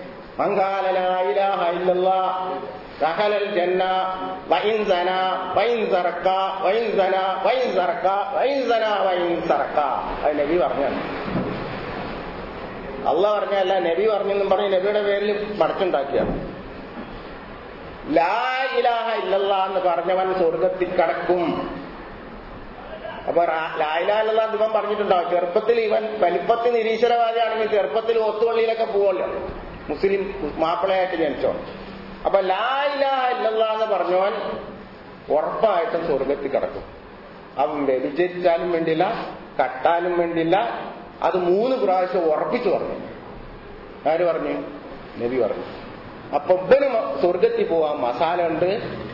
സഹലൽ ജന്ന വൈൻ സന വൈൻ സറക്ക വൈൻ സന വൈൻ സറക്ക വൈൻ സന വൈൻ സറക്ക അത് നബി പറഞ്ഞാണ് അള്ള പറഞ്ഞല്ല നബി പറഞ്ഞെന്നും പറഞ്ഞ് നബിയുടെ പേരിൽ പടച്ചുണ്ടാക്കിയാണ് ലാ ഇലാഹ ഇല്ലല്ലാ എന്ന് പറഞ്ഞവൻ സ്വർഗത്തിൽ കടക്കും അപ്പൊ ലായിലാലുള്ള ഇവൻ പറഞ്ഞിട്ടുണ്ടാവും ചെറുപ്പത്തിൽ ഇവൻ വലിപ്പത്തിൽ നിരീശ്വരവാദിയാണെങ്കിൽ ചെറുപ്പത്തിൽ ഒത്തുപള്ളിയിലൊക്കെ പോവല്ലോ മുസ്ലിം മാപ്പിളയായിട്ട് ജനിച്ചോ അപ്പൊ ലായിലാഹ ഇല്ലല്ലാ എന്ന് പറഞ്ഞവൻ ഉറപ്പായിട്ടും സ്വർഗത്തിൽ കിടക്കും അവൻ വ്യഭിചരിച്ചാലും വേണ്ടില്ല കട്ടാലും വേണ്ടില്ല അത് മൂന്ന് പ്രാവശ്യം ഉറപ്പിച്ചു പറഞ്ഞു ആര് പറഞ്ഞു നബി പറഞ്ഞു അപ്പൊ ഇവന് സ്വർഗത്തിൽ പോവാൻ മസാല ഉണ്ട്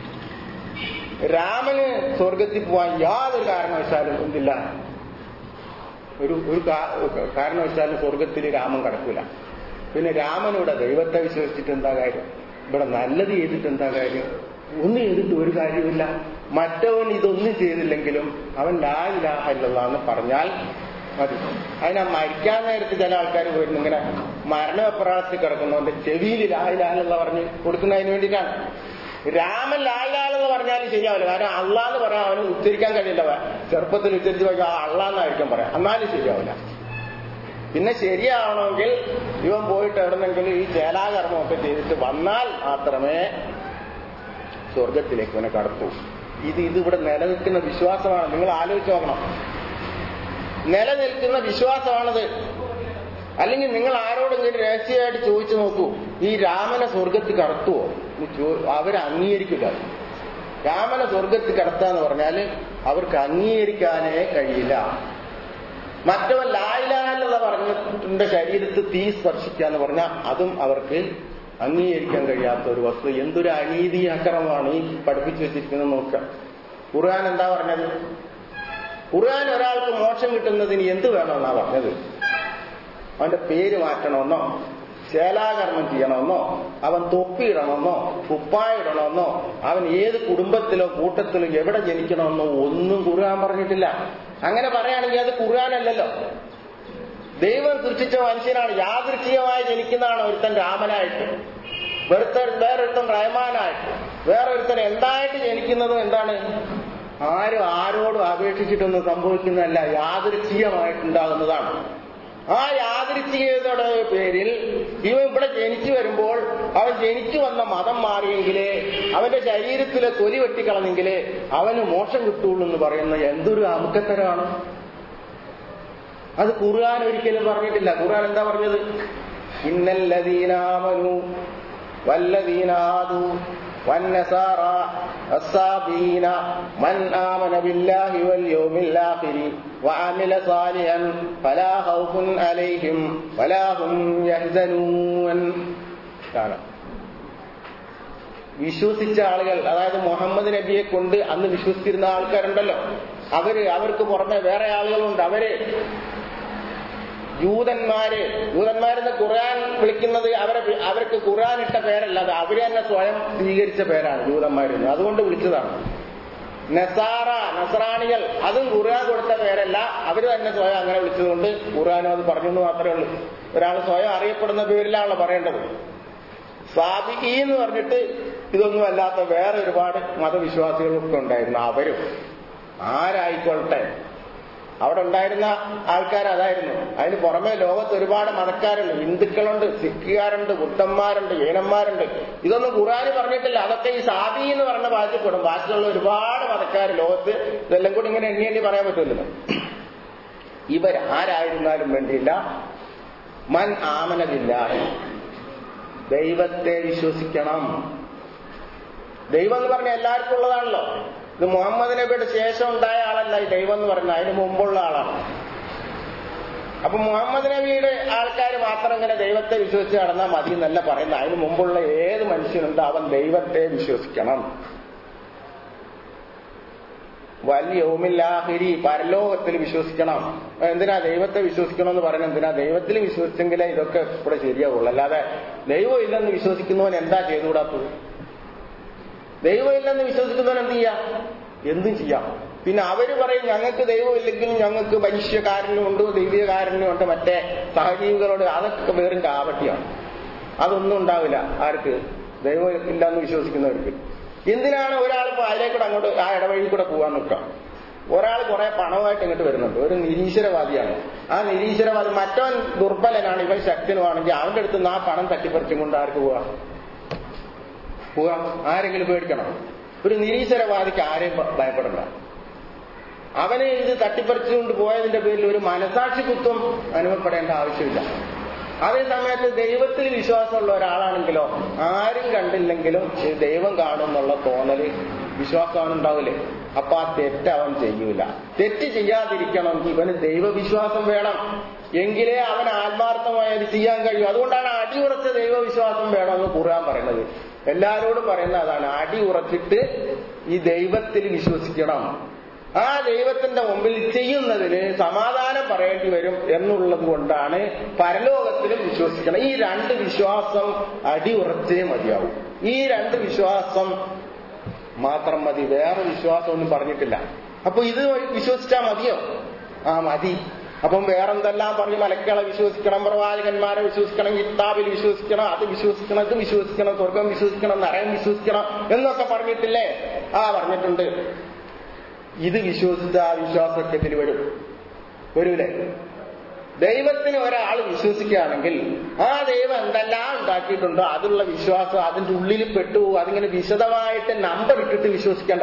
രാമന് സ്വർഗത്തിൽ പോവാൻ യാതൊരു കാരണവശാലും എന്തില്ല ഒരു ഒരു കാരണവശാലും സ്വർഗത്തിൽ രാമൻ കടക്കൂല പിന്നെ രാമനിവിടെ ദൈവത്തെ വിശ്വസിച്ചിട്ട് എന്താ കാര്യം ഇവിടെ നല്ലത് ചെയ്തിട്ട് എന്താ കാര്യം ഒന്നും ചെയ്തിട്ട് ഒരു കാര്യമില്ല മറ്റവൻ ഇതൊന്നും ചെയ്തില്ലെങ്കിലും അവൻ ലായില്ലാഹല്ല എന്ന് പറഞ്ഞാൽ മതി അതിനാ മരിക്കാൻ നേരത്ത് ചില ആൾക്കാർ പോയിരുന്നു ഇങ്ങനെ മരണപ്രാളത്തിൽ കിടക്കുന്നവന്റെ ചെവിയിൽ ലായിലാഹല്ല പറഞ്ഞ് കൊടുക്കുന്നതിന് വേണ്ടിയിട്ടാണ് രാമൻ ലായിലാലെന്ന് പറഞ്ഞാലും ശരിയാവില്ല കാരണം അള്ളാന്ന് പറയാൻ അവന് ഉച്ചരിക്കാൻ കഴിയില്ല ചെറുപ്പത്തിൽ ഉച്ചരിച്ച് പോയി ആ അള്ളാന്നായിരിക്കും പറയാം എന്നാലും ശരിയാവില്ല പിന്നെ ശരിയാവണമെങ്കിൽ ഇവൻ പോയിട്ട് എവിടെന്നെങ്കിലും ഈ ചേലാകർമ്മമൊക്കെ ചെയ്തിട്ട് വന്നാൽ മാത്രമേ സ്വർഗത്തിലേക്ക് ഇവനെ കടത്തൂ ഇത് ഇതിവിടെ നിലനിൽക്കുന്ന വിശ്വാസമാണ് നിങ്ങൾ ആലോചിച്ച് നോക്കണം നിലനിൽക്കുന്ന വിശ്വാസമാണത് അല്ലെങ്കിൽ നിങ്ങൾ ആരോടെങ്കിലും രഹസ്യമായിട്ട് ചോദിച്ചു നോക്കൂ ഈ രാമനെ സ്വർഗത്തിൽ കടത്തുവോ അവർ അംഗീകരിക്കില്ല രാമനെ സ്വർഗത്തിൽ കടത്താന്ന് പറഞ്ഞാൽ അവർക്ക് അംഗീകരിക്കാനേ കഴിയില്ല മറ്റവൻ ലായിലാലെന്ന് പറഞ്ഞിട്ടുണ്ട് ശരീരത്തിൽ തീ സ്പർശിക്കാന്ന് പറഞ്ഞാൽ അതും അവർക്ക് അംഗീകരിക്കാൻ കഴിയാത്ത ഒരു വസ്തു എന്തൊരു അനീതി അക്രമമാണ് ഈ പഠിപ്പിച്ചു വെച്ചിരിക്കുന്നത് നോക്കുക ഖുർആൻ എന്താ പറഞ്ഞത് ഖുർആൻ ഒരാൾക്ക് മോക്ഷം കിട്ടുന്നതിന് എന്ത് വേണമെന്നാ പറഞ്ഞത് അവന്റെ പേര് മാറ്റണമെന്നോ ശേലാകർമ്മം ചെയ്യണമെന്നോ അവൻ തൊപ്പിയിടണമെന്നോ കുപ്പായിടണമെന്നോ അവൻ ഏത് കുടുംബത്തിലോ കൂട്ടത്തിലോ എവിടെ ജനിക്കണമെന്നോ ഒന്നും ഖുർആൻ പറഞ്ഞിട്ടില്ല അങ്ങനെ പറയുകയാണെങ്കിൽ അത് ഖുർആനല്ലല്ലോ ദൈവം സൃഷ്ടിച്ച മനുഷ്യനാണ് യാദൃച്ഛികമായി ജനിക്കുന്നതാണ് ഒരുത്തൻ രാമനായിട്ട് വെറുത്ത വേറൊരുത്തൻ റഹ്മാനായിട്ട് വേറൊരുത്തൻ എന്തായിട്ട് ജനിക്കുന്നതും എന്താണ് ആരും ആരോടും അപേക്ഷിച്ചിട്ടൊന്നും സംഭവിക്കുന്നതല്ല യാദൃച്ഛികമായിട്ടുണ്ടാകുന്നതാണ് ആ യാദൃച്ഛികതയുടെ പേരിൽ ഇവൻ ഇവിടെ ജനിച്ചു വരുമ്പോൾ അവൻ ജനിച്ചു വന്ന മതം മാറിയെങ്കിലേ അവന്റെ ശരീരത്തിലെ തൊലി വെട്ടിക്കളഞ്ഞെങ്കിലേ അവന് മോക്ഷം കിട്ടുള്ളൂ എന്ന് പറയുന്ന എന്തൊരു അമുക്കത്തരമാണ് അത് ഖുർആൻ ഒരിക്കലും പറഞ്ഞിട്ടില്ല ഖുർആൻ എന്താ പറഞ്ഞത് ഇന്നല്ലദീനാമനു വല്ലദീനാദു വന്നസാറ الصابين من آمن بالله واليوم الآخر وعمل صالحا فلا خوف عليهم ولا هم يحزنون കാണാം വിശ്വസിച്ച ആളുകൾ അതായത് മുഹമ്മദ് നബിയെ കൊണ്ട് അന്ന് വിശ്വസിച്ചിരുന്ന ആൾക്കാരുണ്ടല്ലോ അവര് അവർക്ക് പുറമെ വേറെ ആളുകളുണ്ട് അവര് ജൂതന്മാര് ജൂതന്മാരെന്ന് ഖുർആൻ വിളിക്കുന്നത് അവരെ അവർക്ക് ഖുർആൻ ഇട്ട പേരല്ല അത് അവര് തന്നെ സ്വയം സ്വീകരിച്ച പേരാണ് ജൂതന്മാരെന്ന് അതുകൊണ്ട് വിളിച്ചതാണ് നസാറ നസറാണികൾ അതും ഖുർആൻ കൊടുത്ത പേരല്ല അവര് തന്നെ സ്വയം അങ്ങനെ വിളിച്ചതുകൊണ്ട് ഖുർആാനും അത് പറഞ്ഞു എന്ന് മാത്രമേ ഉള്ളൂ ഒരാൾ സ്വയം അറിയപ്പെടുന്ന പേരിലാണല്ലോ പറയേണ്ടത് സാബികി എന്ന് പറഞ്ഞിട്ട് ഇതൊന്നും അല്ലാത്ത വേറെ ഒരുപാട് മതവിശ്വാസികളൊക്കെ ഉണ്ടായിരുന്നു അവരും ആരായിക്കൊള്ളട്ടെ അവിടെ ഉണ്ടായിരുന്ന ആൾക്കാർ അതായിരുന്നു അതിന് പുറമെ ലോകത്ത് ഒരുപാട് മതക്കാരുണ്ട് ഹിന്ദുക്കളുണ്ട് സിഖുകാരുണ്ട് ബുദ്ധന്മാരുണ്ട് ജൈനന്മാരുണ്ട് ഇതൊന്നും ഖുറാന് പറഞ്ഞിട്ടില്ല അതൊക്കെ ഈ സാബി എന്ന് പറഞ്ഞ ബാധ്യപ്പെടും ബാക്കിയുള്ള ഒരുപാട് മതക്കാർ ലോകത്ത് ഇതെല്ലാം കൂടി ഇങ്ങനെ എണ്ണി എണ്ണി പറയാൻ പറ്റില്ലല്ലോ ഇവരാരായിരുന്നാലും വേണ്ടിയില്ല മൻ ആമനതില്ല ദൈവത്തെ വിശ്വസിക്കണം ദൈവം എന്ന് പറഞ്ഞ എല്ലാവർക്കും ഉള്ളതാണല്ലോ ഇത് മുഹമ്മദ് നബിയുടെ ശേഷം ഉണ്ടായ ആളല്ല ഈ ദൈവം എന്ന് പറഞ്ഞ അതിന് മുമ്പുള്ള ആളാണ് അപ്പൊ മുഹമ്മദ് നബിയുടെ ആൾക്കാർ മാത്രം ഇങ്ങനെ ദൈവത്തെ വിശ്വസിച്ച് നടന്നാൽ മതി എന്നല്ല പറയുന്നത് അതിന് മുമ്പുള്ള ഏത് മനുഷ്യനുണ്ട് അവൻ ദൈവത്തെ വിശ്വസിക്കണം വലിയ ഓമില്ലാഹിരി പരലോകത്തിൽ വിശ്വസിക്കണം എന്തിനാ ദൈവത്തെ വിശ്വസിക്കണം എന്ന് പറയുന്നത് എന്തിനാ ദൈവത്തിൽ വിശ്വസിച്ചെങ്കിലേ ഇതൊക്കെ ഇവിടെ ശരിയാവുള്ളൂ അല്ലാതെ ദൈവം ഇല്ലെന്ന് വിശ്വസിക്കുന്നവൻ എന്താ ചെയ്തുകൂടാത്തത് ദൈവം ഇല്ലെന്ന് വിശ്വസിക്കുന്നവൻ എന്ത് ചെയ്യാം എന്തും ചെയ്യാം പിന്നെ അവര് പറയും ഞങ്ങൾക്ക് ദൈവം ഇല്ലെങ്കിലും ഞങ്ങൾക്ക് മനുഷ്യകാരനുണ്ട് ദൈവീയകാരനുണ്ട് മറ്റേ സഹജീവികളോട് അതൊക്കെ വേറിന്റെ ആപട്ടിയാണ് അതൊന്നും ഉണ്ടാവില്ല ആർക്ക് ദൈവം ഇല്ലെന്ന് വിശ്വസിക്കുന്നവർക്ക് എന്തിനാണ് ഒരാൾ ഇപ്പൊ അതിലേക്കൂടെ അങ്ങോട്ട് ആ ഇടവഴി കൂടെ പോകാൻ നിൽക്കുക ഒരാൾ കുറെ പണമായിട്ട് ഇങ്ങോട്ട് വരുന്നുണ്ട് ഒരു നിരീശ്വരവാദിയാണ് ആ നിരീശ്വരവാദി മറ്റവൻ ദുർബലനാണ് ഇവൻ ശക്തനുമാണെങ്കിൽ അവന്റെ അടുത്ത് നിന്ന് ആ പണം തട്ടിപ്പറിച്ചും കൊണ്ട് ആർക്ക് പോവാ പോവാ ആരെങ്കിലും പേടിക്കണം ഒരു നിരീശ്വരവാദിക്ക് ആരെയും ഭയപ്പെടണ്ട അവനെ ഇത് തട്ടിപ്പറിച്ചുകൊണ്ട് പോയതിന്റെ പേരിൽ ഒരു മനസാക്ഷി കുത്വം അനുഭവപ്പെടേണ്ട ആവശ്യമില്ല അതേ സമയത്ത് ദൈവത്തിൽ വിശ്വാസമുള്ള ഒരാളാണെങ്കിലോ ആരും കണ്ടില്ലെങ്കിലും ഈ ദൈവം കാണുമെന്നുള്ള തോന്നല് വിശ്വാസം അവനുണ്ടാവില്ലേ അപ്പൊ ആ തെറ്റ് അവൻ ചെയ്യൂല തെറ്റ് ചെയ്യാതിരിക്കണമെങ്കിൽ ഇവന് ദൈവവിശ്വാസം വേണം എങ്കിലേ അവൻ ആത്മാർത്ഥമായത് ചെയ്യാൻ കഴിയും അതുകൊണ്ടാണ് അടിയുറച്ച ദൈവവിശ്വാസം വേണമെന്ന് ഖുർആൻ പറയുന്നത് എല്ലാരോടും പറയുന്ന അതാണ് അടി ഉറച്ചിട്ട് ഈ ദൈവത്തിൽ വിശ്വസിക്കണം ആ ദൈവത്തിന്റെ മുമ്പിൽ ചെയ്യുന്നതിന് സമാധാനം പറയേണ്ടി വരും എന്നുള്ളത് കൊണ്ടാണ് പരലോകത്തിലും വിശ്വസിക്കണം ഈ രണ്ട് വിശ്വാസം അടിയുറച്ചേ മതിയാവും ഈ രണ്ട് വിശ്വാസം മാത്രം മതി വേറെ വിശ്വാസമൊന്നും പറഞ്ഞിട്ടില്ല അപ്പൊ ഇത് വിശ്വസിച്ചാൽ മതിയോ ആ മതി അപ്പം വേറെന്തെല്ലാം പറഞ്ഞ് മലക്കുകളെ വിശ്വസിക്കണം പ്രവാചകന്മാരെ വിശ്വസിക്കണം കിതാബിൽ വിശ്വസിക്കണം അത് വിശ്വസിക്കണം ഇത് വിശ്വസിക്കണം സ്വർഗം വിശ്വസിക്കണം നരകം വിശ്വസിക്കണം എന്നൊക്കെ പറഞ്ഞിട്ടില്ലേ ആ പറഞ്ഞിട്ടുണ്ട് ഇത് വിശ്വസിച്ച ആ വിശ്വാസത്തിൽ വരും വരൂലേ ദൈവത്തിന് ഒരാൾ വിശ്വസിക്കുകയാണെങ്കിൽ ആ ദൈവം എന്തെല്ലാം ഉണ്ടാക്കിയിട്ടുണ്ടോ അതിലുള്ള വിശ്വാസം അതിന്റെ ഉള്ളിൽ പെട്ടുപോകും അതിങ്ങനെ വിശദമായിട്ട് നമ്പർ ഇട്ടിട്ട് വിശ്വസിക്കണ്ട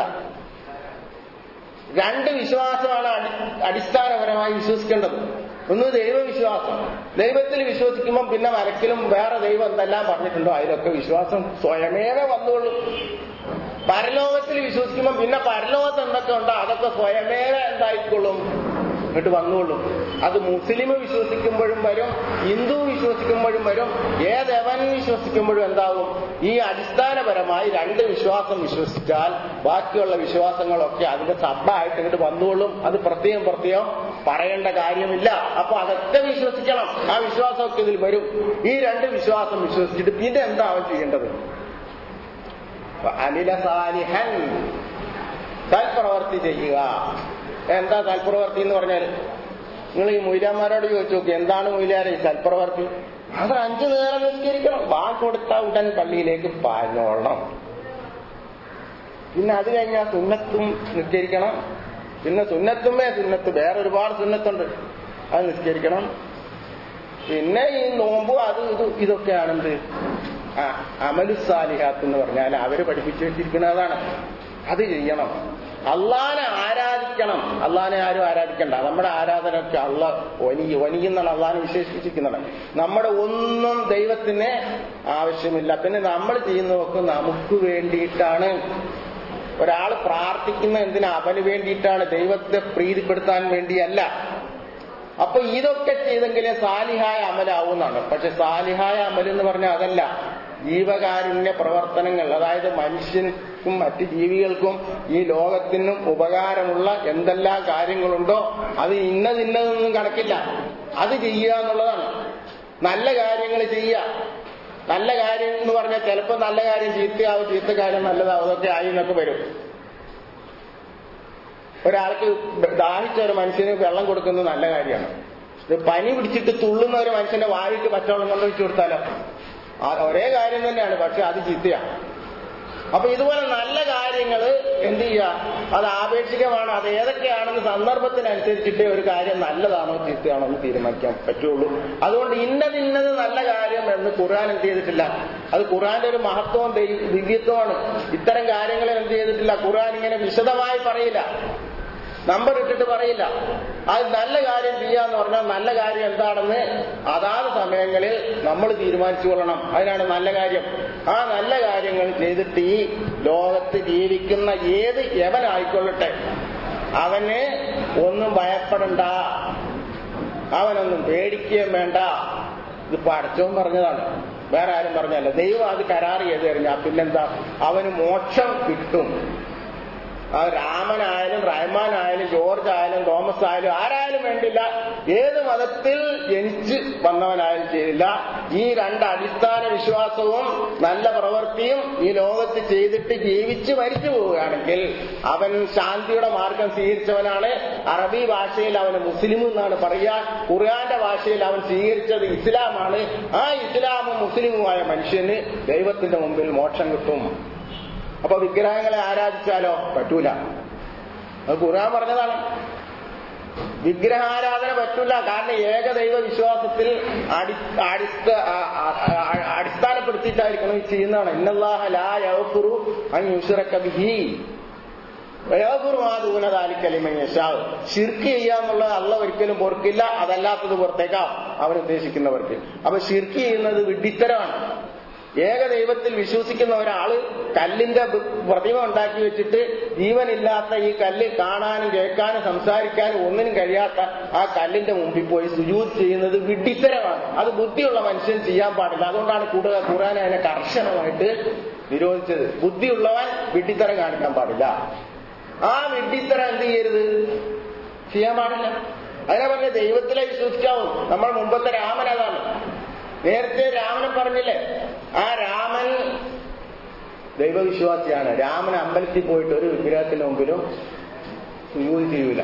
രണ്ട് വിശ്വാസമാണ് അടി അടിസ്ഥാനപരമായി വിശ്വസിക്കേണ്ടത് ഒന്ന് ദൈവവിശ്വാസം ദൈവത്തിൽ വിശ്വസിക്കുമ്പോൾ പിന്നെ മരക്കിലും വേറെ ദൈവം എന്തെല്ലാം പറഞ്ഞിട്ടുണ്ടോ അതിലൊക്കെ വിശ്വാസം സ്വയമേവ വന്നോളും പരലോകത്തിൽ വിശ്വസിക്കുമ്പോൾ പിന്നെ പരലോകത്ത് എന്തൊക്കെ ഉണ്ടോ അതൊക്കെ സ്വയമേവ എന്തായിക്കൊള്ളും എന്നിട്ട് വന്നോളും അത് മുസ്ലിം വിശ്വസിക്കുമ്പോഴും വരും ഹിന്ദു വിശ്വസിക്കുമ്പോഴും വരും ഏതെവൻ വിശ്വസിക്കുമ്പോഴും എന്താവും ഈ അടിസ്ഥാനപരമായി രണ്ട് വിശ്വാസം വിശ്വസിച്ചാൽ ബാക്കിയുള്ള വിശ്വാസങ്ങളൊക്കെ അതിന്റെ സബ്ബായിട്ട് ഇങ്ങോട്ട് വന്നോളും അത് പ്രത്യേകം പ്രത്യേകം പറയേണ്ട കാര്യമില്ല അപ്പൊ അതൊക്കെ വിശ്വസിക്കണം ആ വിശ്വാസമൊക്കെ ഇതിൽ വരും ഈ രണ്ട് വിശ്വാസം വിശ്വസിച്ചിട്ട് പിന്നെ എന്താ അവൻ ചെയ്യേണ്ടത് അനില സാലിഹൻ സൽപ്രവർത്തി ചെയ്യുക എന്താ സൽപ്രവർത്തി എന്ന് പറഞ്ഞാൽ നിങ്ങൾ ഈ മൊയ്ലാന്മാരോട് ചോദിച്ചു നോക്കി എന്താണ് മൊയ്ലാരെ ഈ സൽപ്രവർത്തി അത് അഞ്ചു നേരം നിസ്കരിക്കണം വാക്ക് കൊടുത്ത ഉടൻ പള്ളിയിലേക്ക് പാഞ്ഞോളണം പിന്നെ അത് കഴിഞ്ഞാൽ സുന്നത്തും നിസ്കരിക്കണം പിന്നെ സുന്നത്തുമേ സുന്നത്ത് വേറെ ഒരുപാട് സുന്നത്തുണ്ട് അത് നിസ്കരിക്കണം പിന്നെ ഈ നോമ്പ് അത് ഇത് ഇതൊക്കെയാണെന്ത് ആ അമലു സാലിഹാത്ത് എന്ന് പറഞ്ഞാൽ അവര് പഠിപ്പിച്ചു വെച്ചിരിക്കുന്നതാണ് അത് ചെയ്യണം അള്ളാനെ ആരാധിക്കണം അള്ളാനെ ആരും ആരാധിക്കണ്ട നമ്മുടെ ആരാധനയൊക്കെ അള്ള ഒനി ഒനിയെന്നാണ് അള്ളാനെ വിശേഷിപ്പിച്ചിരിക്കുന്നത് നമ്മുടെ ഒന്നും ദൈവത്തിന് ആവശ്യമില്ല പിന്നെ നമ്മൾ ചെയ്യുന്നതൊക്കെ നമുക്ക് വേണ്ടിയിട്ടാണ് ഒരാൾ പ്രാർത്ഥിക്കുന്ന എന്തിനാ അവന് വേണ്ടിയിട്ടാണ് ദൈവത്തെ പ്രീതിപ്പെടുത്താൻ വേണ്ടിയല്ല അപ്പൊ ഇതൊക്കെ ചെയ്തെങ്കിലേ സാലിഹായ അമലാവുന്നതാണ് പക്ഷെ സാലിഹായ അമൽ എന്ന് പറഞ്ഞാൽ അതല്ല ജീവകാരുണ്യ പ്രവർത്തനങ്ങൾ അതായത് മനുഷ്യർക്കും മറ്റ് ജീവികൾക്കും ഈ ലോകത്തിനും ഉപകാരമുള്ള എന്തെല്ലാം കാര്യങ്ങളുണ്ടോ അത് ഇന്നതിന്നതൊന്നും കണക്കില്ല അത് ചെയ്യുക എന്നുള്ളതാണ് നല്ല കാര്യങ്ങൾ ചെയ്യുക നല്ല കാര്യം എന്ന് പറഞ്ഞാൽ ചിലപ്പോൾ നല്ല കാര്യം ചീത്തയാവും ചീത്ത കാര്യം നല്ലതാവും അതൊക്കെ ആയി എന്നൊക്കെ വരും ഒരാൾക്ക് ദാഹിച്ച ഒരു മനുഷ്യന് വെള്ളം കൊടുക്കുന്നത് നല്ല കാര്യമാണ് ഇത് പനി പിടിച്ചിട്ട് തുള്ളുന്ന ഒരു മനുഷ്യന്റെ വായിക്ക് പച്ചവെള്ളം കൊണ്ട് വെച്ചു കൊടുത്താലോ ആ ഒരേ കാര്യം തന്നെയാണ് പക്ഷെ അത് ചീത്തയാണ് അപ്പൊ ഇതുപോലെ നല്ല കാര്യങ്ങൾ എന്ത് ചെയ്യുക അത് ആപേക്ഷികമാണ് അത് ഏതൊക്കെയാണെന്ന് സന്ദർഭത്തിനനുസരിച്ചിട്ട് ഒരു കാര്യം നല്ലതാണോ ചീത്തയാണോ എന്ന് തീരുമാനിക്കാൻ പറ്റുള്ളൂ അതുകൊണ്ട് ഇന്നത് ഇന്നത് നല്ല കാര്യം എന്ന് ഖുർആൻ എന്ത് ചെയ്തിട്ടില്ല അത് ഖുർആന്റെ ഒരു മഹത്വവും ദൈ- ദിവ്യത്വമാണ് ഇത്തരം കാര്യങ്ങൾ എന്ത് ചെയ്തിട്ടില്ല ഖുർആൻ ഇങ്ങനെ വിശദമായി പറയില്ല നമ്പർ ഇട്ടിട്ട് പറയില്ല അത് നല്ല കാര്യം ചെയ്യാന്ന് പറഞ്ഞാൽ നല്ല കാര്യം എന്താണെന്ന് അതാത് സമയങ്ങളിൽ നമ്മൾ തീരുമാനിച്ചു കൊള്ളണം അതിനാണ് നല്ല കാര്യം ആ നല്ല കാര്യങ്ങൾ ചെയ്തിട്ട് ഈ ലോകത്ത് ജീവിക്കുന്ന ഏത് യവനായിക്കൊള്ളട്ടെ അവന് ഒന്നും ഭയപ്പെടണ്ട അവനൊന്നും പേടിക്കുകയും വേണ്ട ഇതിപ്പോ അടച്ചവും പറഞ്ഞതാണ് വേറെ ആരും പറഞ്ഞല്ല ദൈവം അത് കരാർ ചെയ്ത് കഴിഞ്ഞാൽ പിന്നെന്താ അവന് മോക്ഷം കിട്ടും ആ രാമനായാലും റഹ്മാനായാലും ജോർജ് ആയാലും തോമസ് ആയാലും ആരായാലും വേണ്ടില്ല ഏത് മതത്തിൽ ജനിച്ച് വന്നവനായാലും ചെയ്തില്ല ഈ രണ്ട് അടിസ്ഥാന വിശ്വാസവും നല്ല പ്രവൃത്തിയും ഈ ലോകത്ത് ചെയ്തിട്ട് ജീവിച്ച് മരിച്ചു പോവുകയാണെങ്കിൽ അവൻ ശാന്തിയുടെ മാർഗം സ്വീകരിച്ചവനാണ് അറബി ഭാഷയിൽ അവന് മുസ്ലിം എന്നാണ് പറയുക ഖുർആന്റെ ഭാഷയിൽ അവൻ സ്വീകരിച്ചത് ഇസ്ലാമാണ് ആ ഇസ്ലാമും മുസ്ലിമുമായ മനുഷ്യന് ദൈവത്തിന്റെ മുമ്പിൽ മോക്ഷം കിട്ടും അപ്പൊ വിഗ്രഹങ്ങളെ ആരാധിച്ചാലോ പറ്റൂല അത് ഖുർആൻ പറഞ്ഞതാണ് വിഗ്രഹാരാധന പറ്റൂല കാരണം ഏകദൈവ വിശ്വാസത്തിൽ അടി അടിസ്ഥ ആ- ആ- ആ- അടിസ്ഥാനപ്പെടുത്തിയിട്ടായിരിക്കണം ഇത് ചെയ്യുന്നതാണ് ഇന്നല്ലാഹ ലാ യഗ്ഫിറു അൻ യുശ്റക ബിഹി വയഗ്ഫിറു മാ ദൂന ദാലിക ലിമൻ യശാഉ ശിർക്ക് ചെയ്യാന്നുള്ളത് അല്ല ഒരിക്കലും പൊറുക്കില്ല അതല്ലാത്തത് പുറത്തേക്കാം അവൻ ഉദ്ദേശിക്കുന്നവർക്ക് അപ്പൊ ശിർക്ക് ചെയ്യുന്നത് വിഡ്ഢിത്തരമാണ് ഏക ദൈവത്തിൽ വിശ്വസിക്കുന്ന ഒരാള് കല്ലിന്റെ ബ- പ്രതിമ ഉണ്ടാക്കി വെച്ചിട്ട് ജീവനില്ലാത്ത ഈ കല്ല് കാണാനും കേൾക്കാനും സംസാരിക്കാനും ഒന്നിനും കഴിയാത്ത ആ കല്ലിന്റെ മുമ്പിൽ പോയി സുജൂത് ചെയ്യുന്നത് വിഡ്ഢിത്തരമാണ് അത് ബുദ്ധിയുള്ള മനുഷ്യൻ ചെയ്യാൻ പാടില്ല അതുകൊണ്ടാണ് കൂടുതൽ ഖുറാൻ അതിനെ കർശനമായിട്ട് നിരോധിച്ചത് ബുദ്ധിയുള്ളവൻ വിഡ്ഢിത്തരം കാണിക്കാൻ പാടില്ല ആ വിഡ്ഢിത്തരം എന്ത് ചെയ്യരുത് ചെയ്യാൻ പാടില്ല അതിനെ പറഞ്ഞ ദൈവത്തിലെ വിശ്വസിക്കാവും നമ്മൾ മുമ്പത്തെ രാമൻ അതാണ് നേരത്തെ രാമനെ പറഞ്ഞില്ലേ ആ രാമൻ ദൈവവിശ്വാസിയാണ് രാമൻ അമ്പലത്തിൽ പോയിട്ട് ഒരു വിഗ്രഹത്തിന് മുമ്പിലും സുജൂത് ചെയ്യൂല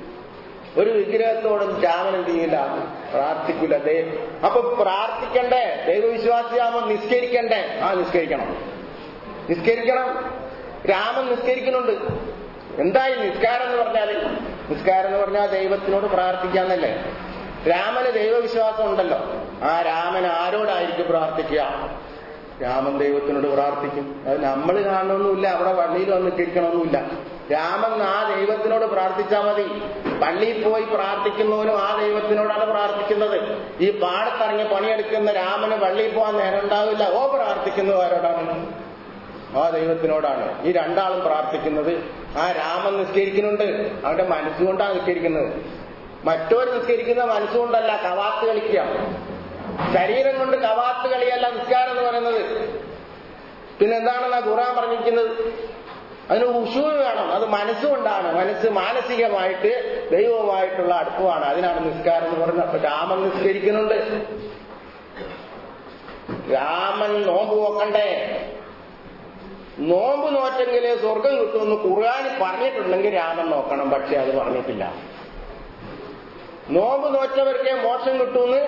ഒരു വിഗ്രഹത്തോടും രാമൻ എന്ത് ചെയ്യില്ല പ്രാർത്ഥിക്കൂല ദൈ അപ്പൊ പ്രാർത്ഥിക്കണ്ടേ ദൈവവിശ്വാസിയാകുമ്പോൾ നിസ്കരിക്കണ്ടേ ആ നിസ്കരിക്കണം നിസ്കരിക്കണം രാമൻ നിസ്കരിക്കുന്നുണ്ട് എന്തായി നിസ്കാരം എന്ന് പറഞ്ഞാല് നിസ്കാരം എന്ന് പറഞ്ഞാൽ ദൈവത്തിനോട് പ്രാർത്ഥിക്കാന്നല്ലേ രാമന് ദൈവവിശ്വാസം ഉണ്ടല്ലോ ആ രാമൻ ആരോടായിരിക്കും പ്രാർത്ഥിക്കുക രാമൻ ദൈവത്തിനോട് പ്രാർത്ഥിക്കും അത് നമ്മൾ കാണണമെന്നില്ല അവിടെ പള്ളിയിൽ വന്ന് നിൽക്കണമെന്നില്ല രാമൻ ആ ദൈവത്തിനോട് പ്രാർത്ഥിച്ചാൽ മതി പള്ളിയിൽ പോയി പ്രാർത്ഥിക്കുന്നവനും ആ ദൈവത്തിനോടാണ് പ്രാർത്ഥിക്കുന്നത് ഈ പാടത്തിറങ്ങി പണിയെടുക്കുന്ന രാമന് പള്ളിയിൽ പോകാൻ നേരം ഉണ്ടാവില്ല ഓ പ്രാർത്ഥിക്കുന്നത് ആരോടാണ് ആ ദൈവത്തിനോടാണ് ഈ രണ്ടാളും പ്രാർത്ഥിക്കുന്നത് ആ രാമൻ നിസ്കരിക്കുന്നുണ്ട് അവന്റെ മനസ്സുകൊണ്ടാണ് നിസ്കരിക്കുന്നത് മറ്റൊരു നിസ്കരിക്കുന്ന മനസ്സുകൊണ്ടല്ല കവാത്ത് കളിക്കുക ശരീരം കൊണ്ട് കവാത്ത് കളിയല്ല നിസ്കാരം എന്ന് പറയുന്നത് പിന്നെന്താണെന്നാ ഖുറാൻ പറഞ്ഞിരിക്കുന്നത് അതിന് ഉഷു വേണം അത് മനസ്സുകൊണ്ടാണ് മനസ്സ് മാനസികമായിട്ട് ദൈവവുമായിട്ടുള്ള അടുപ്പമാണ് അതിനാണ് നിസ്കാരം എന്ന് പറയുന്നത് അപ്പൊ രാമൻ നിസ്കരിക്കുന്നുണ്ട് രാമൻ നോമ്പ് നോക്കണ്ടേ നോമ്പ് നോറ്റെങ്കിലേ സ്വർഗം കിട്ടുമെന്ന് ഖുർആാനിൽ പറഞ്ഞിട്ടുണ്ടെങ്കിൽ രാമൻ നോക്കണം പക്ഷെ അത് പറഞ്ഞിട്ടില്ല നോമ്പ് നോറ്റവർക്കേ മോക്ഷം കിട്ടുമെന്ന്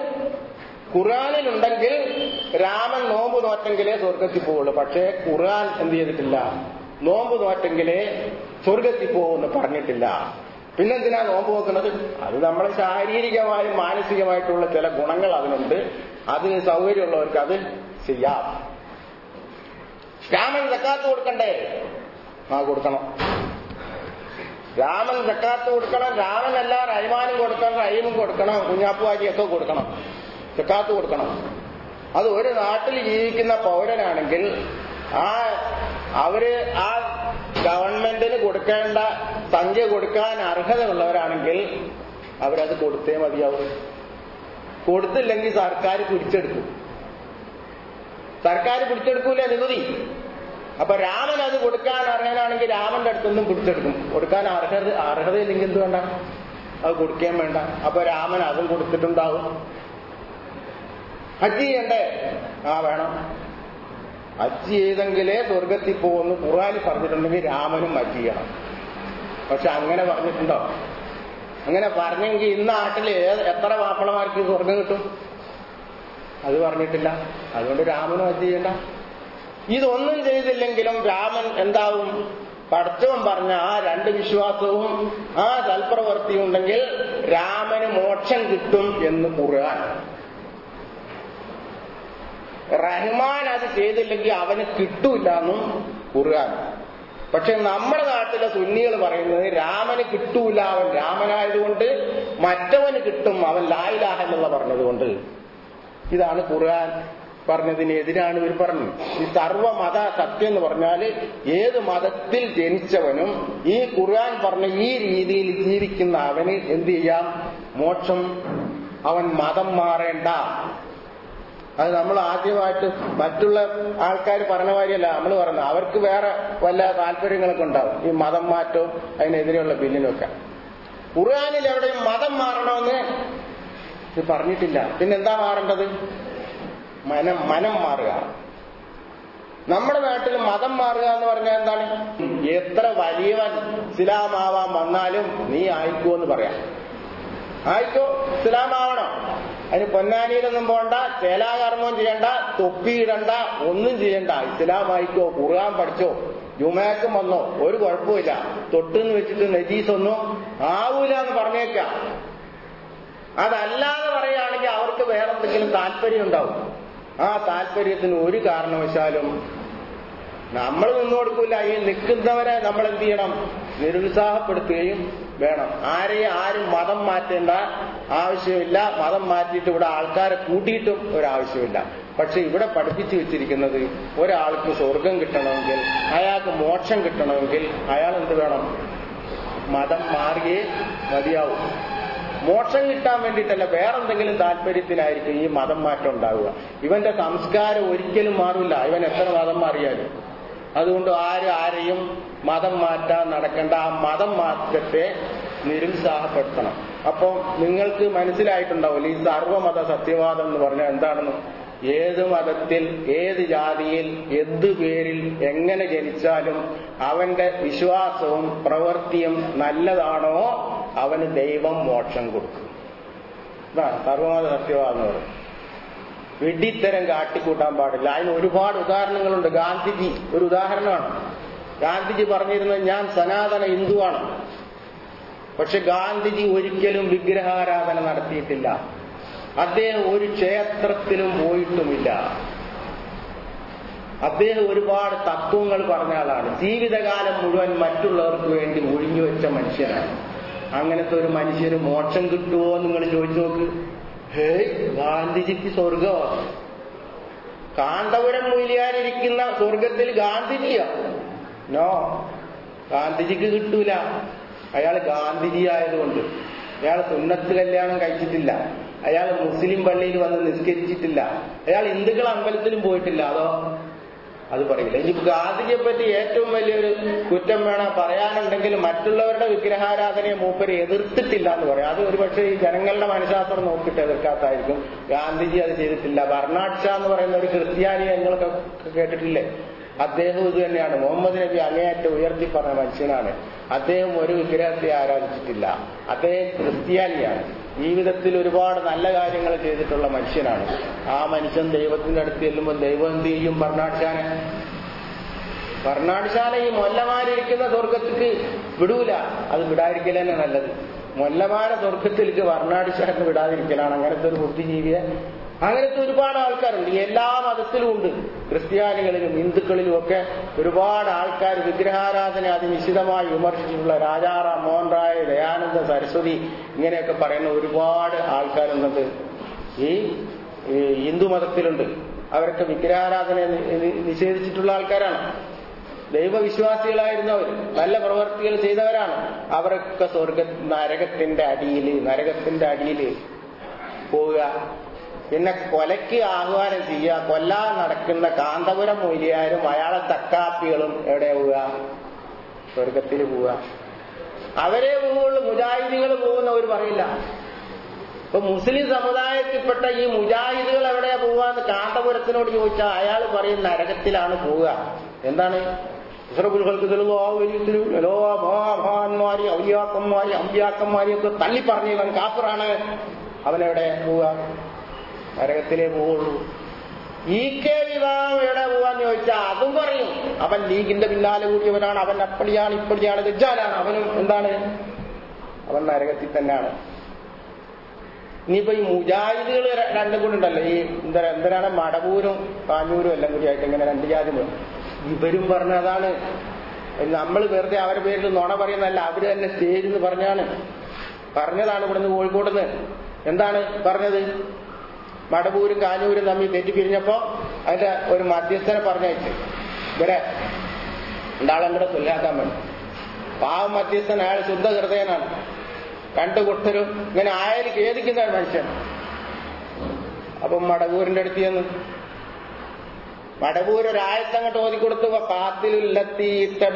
ഖുർആാനിലുണ്ടെങ്കിൽ രാമൻ നോമ്പ് നോറ്റെങ്കിലേ സ്വർഗത്തിൽ പോവുള്ളൂ പക്ഷേ ഖുർആൻ എന്ത് ചെയ്തിട്ടില്ല നോമ്പ് നോറ്റെങ്കിലേ സ്വർഗത്തിൽ പോകുമെന്ന് പറഞ്ഞിട്ടില്ല പിന്നെന്തിനാ നോമ്പ് നോക്കുന്നത് അത് നമ്മളെ ശാരീരികമായും മാനസികമായിട്ടുള്ള ചില ഗുണങ്ങൾ അതിനുണ്ട് അതിന് സൗകര്യമുള്ളവർക്ക് അത് ചെയ്യാം രാമൻ സക്കാത്ത് കൊടുക്കണ്ടേ ആ കൊടുക്കണം രാമൻ സക്കാത്ത് കൊടുക്കണം രാമനല്ല റൈമാനും കൊടുക്കണം റൈമും കൊടുക്കണം കുഞ്ഞാപ്പുവാജിയൊക്കെ കൊടുക്കണം സക്കാത്ത് കൊടുക്കണം അത് ഒരു നാട്ടിൽ ജീവിക്കുന്ന പൗരനാണെങ്കിൽ ആ അവര് ആ ഗവൺമെന്റിന് കൊടുക്കേണ്ട സംഖ്യ കൊടുക്കാൻ അർഹതയുള്ളവരാണെങ്കിൽ അവരത് കൊടുത്തേ മതിയാവും കൊടുത്തില്ലെങ്കിൽ സർക്കാർ പിടിച്ചെടുക്കും സർക്കാർ പിടിച്ചെടുക്കൂല നികുതി അപ്പൊ രാമൻ അത് കൊടുക്കാൻ അർഹനാണെങ്കിൽ രാമന്റെ അടുത്തൊന്നും പിടിച്ചെടുക്കും കൊടുക്കാൻ അർഹത അർഹതയില്ലെങ്കിൽ എന്ത് വേണ്ട അത് കൊടുക്കാൻ വേണ്ട അപ്പൊ രാമൻ അതും കൊടുത്തിട്ടുണ്ടാവും ഹജ്ജ് ചെയ്യണ്ടേ ആ വേണം ഹജ്ജ് ചെയ്തെങ്കിലേ സ്വർഗത്തിൽ പോകുന്നു ഖുറാനി പറഞ്ഞിട്ടുണ്ടെങ്കിൽ രാമനും ഹജ്ജ് ചെയ്യണം പക്ഷെ അങ്ങനെ പറഞ്ഞിട്ടുണ്ടോ അങ്ങനെ പറഞ്ഞെങ്കിൽ ഇന്ന് നാട്ടിൽ ഏത് എത്ര മാപ്പിളമാർക്ക് സ്വർഗം കിട്ടും അത് പറഞ്ഞിട്ടില്ല അതുകൊണ്ട് രാമനും ഹജ്ജ് ചെയ്യണ്ട ഇതൊന്നും ചെയ്തില്ലെങ്കിലും രാമൻ എന്താവും പടച്ചവൻ പറഞ്ഞ ആ രണ്ട് വിശ്വാസവും ആ സൽപ്രവൃത്തിയും ഉണ്ടെങ്കിൽ രാമന് മോക്ഷം കിട്ടും എന്ന് ഖുർആൻ റഹ്മാൻ അത് ചെയ്തില്ലെങ്കിൽ അവന് കിട്ടൂല എന്നും ഖുർആൻ പക്ഷെ നമ്മുടെ നാട്ടിലെ സുന്നികൾ പറയുന്നത് രാമന് കിട്ടൂല അവൻ രാമനായതുകൊണ്ട് മറ്റവന് കിട്ടും അവൻ ലായിലാഹ എന്നുള്ള പറഞ്ഞതുകൊണ്ട് ഇതാണ് ഖുർആൻ പറഞ്ഞതിനെതിരാണ് ഇവർ പറഞ്ഞത് ഈ സർവമത സത്യം എന്ന് പറഞ്ഞാൽ ഏത് മതത്തിൽ ജനിച്ചവനും ഈ ഖുർആൻ പറഞ്ഞ ഈ രീതിയിൽ ജീവിക്കുന്ന അവന് എന്ത് ചെയ്യാം മോക്ഷം അവൻ മതം മാറേണ്ട അത് നമ്മൾ ആദ്യമായിട്ട് മറ്റുള്ള ആൾക്കാർ പറഞ്ഞ മാതിരിയല്ല നമ്മൾ പറഞ്ഞത് അവർക്ക് വേറെ വല്ല താല്പര്യങ്ങളൊക്കെ ഉണ്ടാവും ഈ മതം മാറ്റവും അതിനെതിരെയുള്ള ബില്ലിനൊക്കെ ഖുർആാനിൽ എവിടെയും മതം മാറണമെന്ന് ഇത് പറഞ്ഞിട്ടില്ല പിന്നെന്താ മാറേണ്ടത് മനം മനം മാറുക നമ്മുടെ നാട്ടിൽ മതം മാറുക എന്ന് പറഞ്ഞാൽ എന്താണ് എത്ര വലിയവൻ ഇസ്ലാമാവാൻ വന്നാലും നീ ആയിക്കോ എന്ന് പറയാം ആയിക്കോ ഇസ്ലാമാവണം അതിന് പൊന്നാനിയിലൊന്നും പോണ്ട ചേലാകർമ്മം ചെയ്യണ്ട തൊപ്പിയിടണ്ട ഒന്നും ചെയ്യണ്ട ഇസ്ലാമായിക്കോ ഖുർആൻ പഠിച്ചോ ജുമയക്കും വന്നോ ഒരു കുഴപ്പമില്ല തൊട്ടെന്ന് വെച്ചിട്ട് നജീസ് ഒന്നും ആവൂല എന്ന് പറഞ്ഞേക്കാം അതല്ലാതെ പറയുകയാണെങ്കിൽ അവർക്ക് വേറെന്തെങ്കിലും താല്പര്യം ഉണ്ടാവും ആ താല്പര്യത്തിന് ഒരു കാരണവശാലും നമ്മൾ നിന്നു കൊടുക്കില്ല ഈ നിൽക്കുന്നവരെ നമ്മൾ എന്ത് ചെയ്യണം നിരുത്സാഹപ്പെടുത്തുകയും വേണം ആരെയും ആരും മതം മാറ്റേണ്ട ആവശ്യമില്ല മതം മാറ്റിയിട്ട് ഇവിടെ ആൾക്കാരെ കൂട്ടിയിട്ടും ഒരാവശ്യമില്ല പക്ഷെ ഇവിടെ പഠിപ്പിച്ചു വെച്ചിരിക്കുന്നത് ഒരാൾക്ക് സ്വർഗം കിട്ടണമെങ്കിൽ അയാൾക്ക് മോക്ഷം കിട്ടണമെങ്കിൽ അയാൾ എന്ത് വേണം മതം മാറുകയേ മതിയാവും മോക്ഷം കിട്ടാൻ വേണ്ടിയിട്ടല്ല വേറെന്തെങ്കിലും താല്പര്യത്തിനായിരിക്കും ഈ മതം മാറ്റം ഉണ്ടാവുക ഇവന്റെ സംസ്കാരം ഒരിക്കലും മാറില്ല ഇവൻ എത്ര മതം മാറിയാലും അതുകൊണ്ട് ആരും ആരെയും മതം മാറ്റാൻ നടക്കേണ്ട ആ മതം മാറ്റത്തെ നിരുത്സാഹപ്പെടുത്തണം അപ്പം നിങ്ങൾക്ക് മനസ്സിലായിട്ടുണ്ടാവില്ല ഈ സർവമത സത്യവാദം എന്ന് പറഞ്ഞാൽ എന്താണെന്ന് ഏത് മതത്തിൽ ഏത് ജാതിയിൽ എന്ത് പേരിൽ എങ്ങനെ ജനിച്ചാലും അവന്റെ വിശ്വാസവും പ്രവൃത്തിയും നല്ലതാണോ അവന് ദൈവം മോക്ഷം കൊടുക്കും ഇതാണ് സർവമത സത്യവാദം എന്ന് പറയും വെടിത്തരം കാട്ടിക്കൂട്ടാൻ പാടില്ല അതിന് ഒരുപാട് ഉദാഹരണങ്ങളുണ്ട് ഗാന്ധിജി ഒരു ഉദാഹരണമാണ് ഗാന്ധിജി പറഞ്ഞിരുന്നത് ഞാൻ സനാതന ഹിന്ദുവാണ് പക്ഷെ ഗാന്ധിജി ഒരിക്കലും വിഗ്രഹാരാധന നടത്തിയിട്ടില്ല അദ്ദേഹം ഒരു ക്ഷേത്രത്തിലും പോയിട്ടുമില്ല അദ്ദേഹം ഒരുപാട് തത്വങ്ങൾ പറഞ്ഞ ആളാണ് ജീവിതകാലം മുഴുവൻ മറ്റുള്ളവർക്ക് വേണ്ടി ഒഴിഞ്ഞു വെച്ച മനുഷ്യനാണ് അങ്ങനത്തെ ഒരു മനുഷ്യന് മോക്ഷം കിട്ടുമോ നിങ്ങൾ ചോദിച്ചു നോക്ക് ഹേയ് ഗാന്ധിജിക്ക് സ്വർഗമോ കാന്തപുരം മൂലിയാരിരിക്കുന്ന സ്വർഗത്തിൽ ഗാന്ധിജിയോ നോ ഗാന്ധിജിക്ക് കിട്ടൂല അയാൾ ഗാന്ധിജി ആയതുകൊണ്ട് അയാൾ സുന്നത്ത് കല്യാണം കഴിച്ചിട്ടില്ല അയാൾ മുസ്ലിം പള്ളിയിൽ വന്ന് നിസ്കരിച്ചിട്ടില്ല അയാൾ ഹിന്ദുക്കൾ അമ്പലത്തിലും പോയിട്ടില്ല അതോ അത് പറയില്ല ഇനി ഗാന്ധിജിയെ പറ്റി ഏറ്റവും വലിയൊരു കുറ്റം വേണം പറയാനുണ്ടെങ്കിൽ മറ്റുള്ളവരുടെ വിഗ്രഹാരാധനയെ മൂപ്പര് എതിർത്തിട്ടില്ല എന്ന് പറയാം അത് ഒരുപക്ഷെ ഈ ജനങ്ങളുടെ മനഃശാസ്ത്രം നോക്കിയിട്ട് എതിർക്കാത്തായിരിക്കും ഗാന്ധിജി അത് ചെയ്തിട്ടില്ല ബർണാഡ് ഷാ എന്ന് പറയുന്ന ഒരു ക്രിസ്ത്യാനിയെ നിങ്ങളൊക്കെ കേട്ടിട്ടില്ലേ അദ്ദേഹം ഇത് തന്നെയാണ് മുഹമ്മദ് നബി അങ്ങേയറ്റം ഉയർത്തി പറഞ്ഞ മനുഷ്യനാണ് അദ്ദേഹം ഒരു വിഗ്രഹത്തെ ആരാധിച്ചിട്ടില്ല അദ്ദേഹം ക്രിസ്ത്യാനിയാണ് ജീവിതത്തിൽ ഒരുപാട് നല്ല കാര്യങ്ങൾ ചെയ്തിട്ടുള്ള മനുഷ്യനാണ് ആ മനുഷ്യൻ ദൈവത്തിന്റെ അടുത്ത് ചെല്ലുമ്പോൾ ദൈവം എന്ത് ചെയ്യും ബർണാഡ് ഷാനെ ഭരണാടിശാല ഈ മൊല്ലമാരിരിക്കുന്ന സ്വർഗത്തിക്ക് വിടൂല അത് വിടാതിരിക്കൽ തന്നെ നല്ലത് മൊല്ലമാരെ സ്വർഗത്തിലേക്ക് ഭരണാടിശാലിന് വിടാതിരിക്കലാണ് അങ്ങനത്തെ ഒരു ബുദ്ധിജീവിയെ അങ്ങനത്തെ ഒരുപാട് ആൾക്കാരുണ്ട് എല്ലാ മതത്തിലും ഉണ്ട് ക്രിസ്ത്യാനികളിലും ഹിന്ദുക്കളിലും ഒക്കെ ഒരുപാട് ആൾക്കാർ വിഗ്രഹാരാധന അതിനിശിതമായി വിമർശിച്ചിട്ടുള്ള രാജാറാം മോഹൻ റായ് ദയാനന്ദ സരസ്വതി ഇങ്ങനെയൊക്കെ പറയുന്ന ഒരുപാട് ആൾക്കാരുന്നത് ഈ ഈ ഹിന്ദു മതത്തിലുണ്ട് അവരൊക്കെ വിഗ്രഹാരാധന നിഷേധിച്ചിട്ടുള്ള ആൾക്കാരാണ് ദൈവവിശ്വാസികളായിരുന്നവർ നല്ല പ്രവർത്തികൾ ചെയ്തവരാണ് അവരൊക്കെ സ്വർഗ നരകത്തിന്റെ അടിയിൽ നരകത്തിന്റെ അടിയിൽ പോവുക പിന്നെ കൊലയ്ക്ക് ആഹ്വാനം ചെയ്യുക കൊല്ലാൻ നടക്കുന്ന കാന്തപുരം മൊയ്ലിയാരും അയാളെ തക്കാപ്പികളും എവിടെ പോവുക സ്വർഗത്തിൽ പോവുക അവരെ പോവുള്ളൂ മുജാഹിദികൾ പോകുന്ന അവർ പറയില്ല ഇപ്പൊ മുസ്ലിം സമുദായത്തിൽപ്പെട്ട ഈ മുജാഹിദുകൾ എവിടെയാ പോവാന്ന് കാന്തപുരത്തിനോട് ചോദിച്ചാൽ അയാൾ പറയും നരകത്തിലാണ് പോവുക എന്താണ് മഹാന്മാരി ഔലിയാക്കന്മാരി അമ്പിയാക്കന്മാരി ഒക്കെ തള്ളി പറഞ്ഞവൻ കാപ്പറാണ് അവനെവിടെ പോവുക നരകത്തിലേ പോവുള്ളൂ ഈ കെ വിഭാഗം എവിടെ പോവാന്ന് ചോദിച്ചാൽ അതും പറയും അവൻ ലീഗിന്റെ പിന്നാലെ കൂടിയവനാണ് അവൻ അപ്പടിയാണ് ഇപ്പടിയാണ് ഗജാലാണ് അവനും എന്താണ് അവൻ നരകത്തിൽ തന്നെയാണ് ഇനിയിപ്പോ ഈ മുജാഹിദുകൾ രണ്ടും കൂടെ ഉണ്ടല്ലോ ഈ എന്താ എന്തിനാണ് മടവൂരും കാഞ്ഞൂരും എല്ലാം കൂടി ആയിട്ട് ഇങ്ങനെ രണ്ട് ജാതി ഇവരും പറഞ്ഞതാണ് നമ്മൾ വെറുതെ അവരുടെ പേരിൽ നുണ പറയുന്നതല്ല അവര് തന്നെ സ്റ്റേജ് എന്ന് പറഞ്ഞാണ് പറഞ്ഞതാണ് ഇവിടുന്ന് കോഴിക്കോട് നിന്ന് എന്താണ് പറഞ്ഞത് മടവൂരും കാഞ്ഞൂരും തമ്മിൽ തെറ്റിപ്പിരിഞ്ഞപ്പോ അതിന്റെ ഒരു മധ്യസ്ഥനെ പറഞ്ഞയച്ച് ഇവരെ രണ്ടാളും കൂടെ തുല്യാക്കാൻ വേണ്ടി പാവം മധ്യസ്ഥൻ അയാൾ ശുദ്ധ ഹൃദയനാണ് രണ്ടു കൂട്ടരും ഇങ്ങനെ ആയാലും ഖേദിക്കുന്ന ഒരു മനുഷ്യൻ അപ്പം മടവൂരിന്റെ അടുത്ത് ചെന്ന് മടവൂർ ഒരായത്തങ്ങോട്ട് ഓതിക്കൊടുത്തു കാത്തിലുല്ലത്തി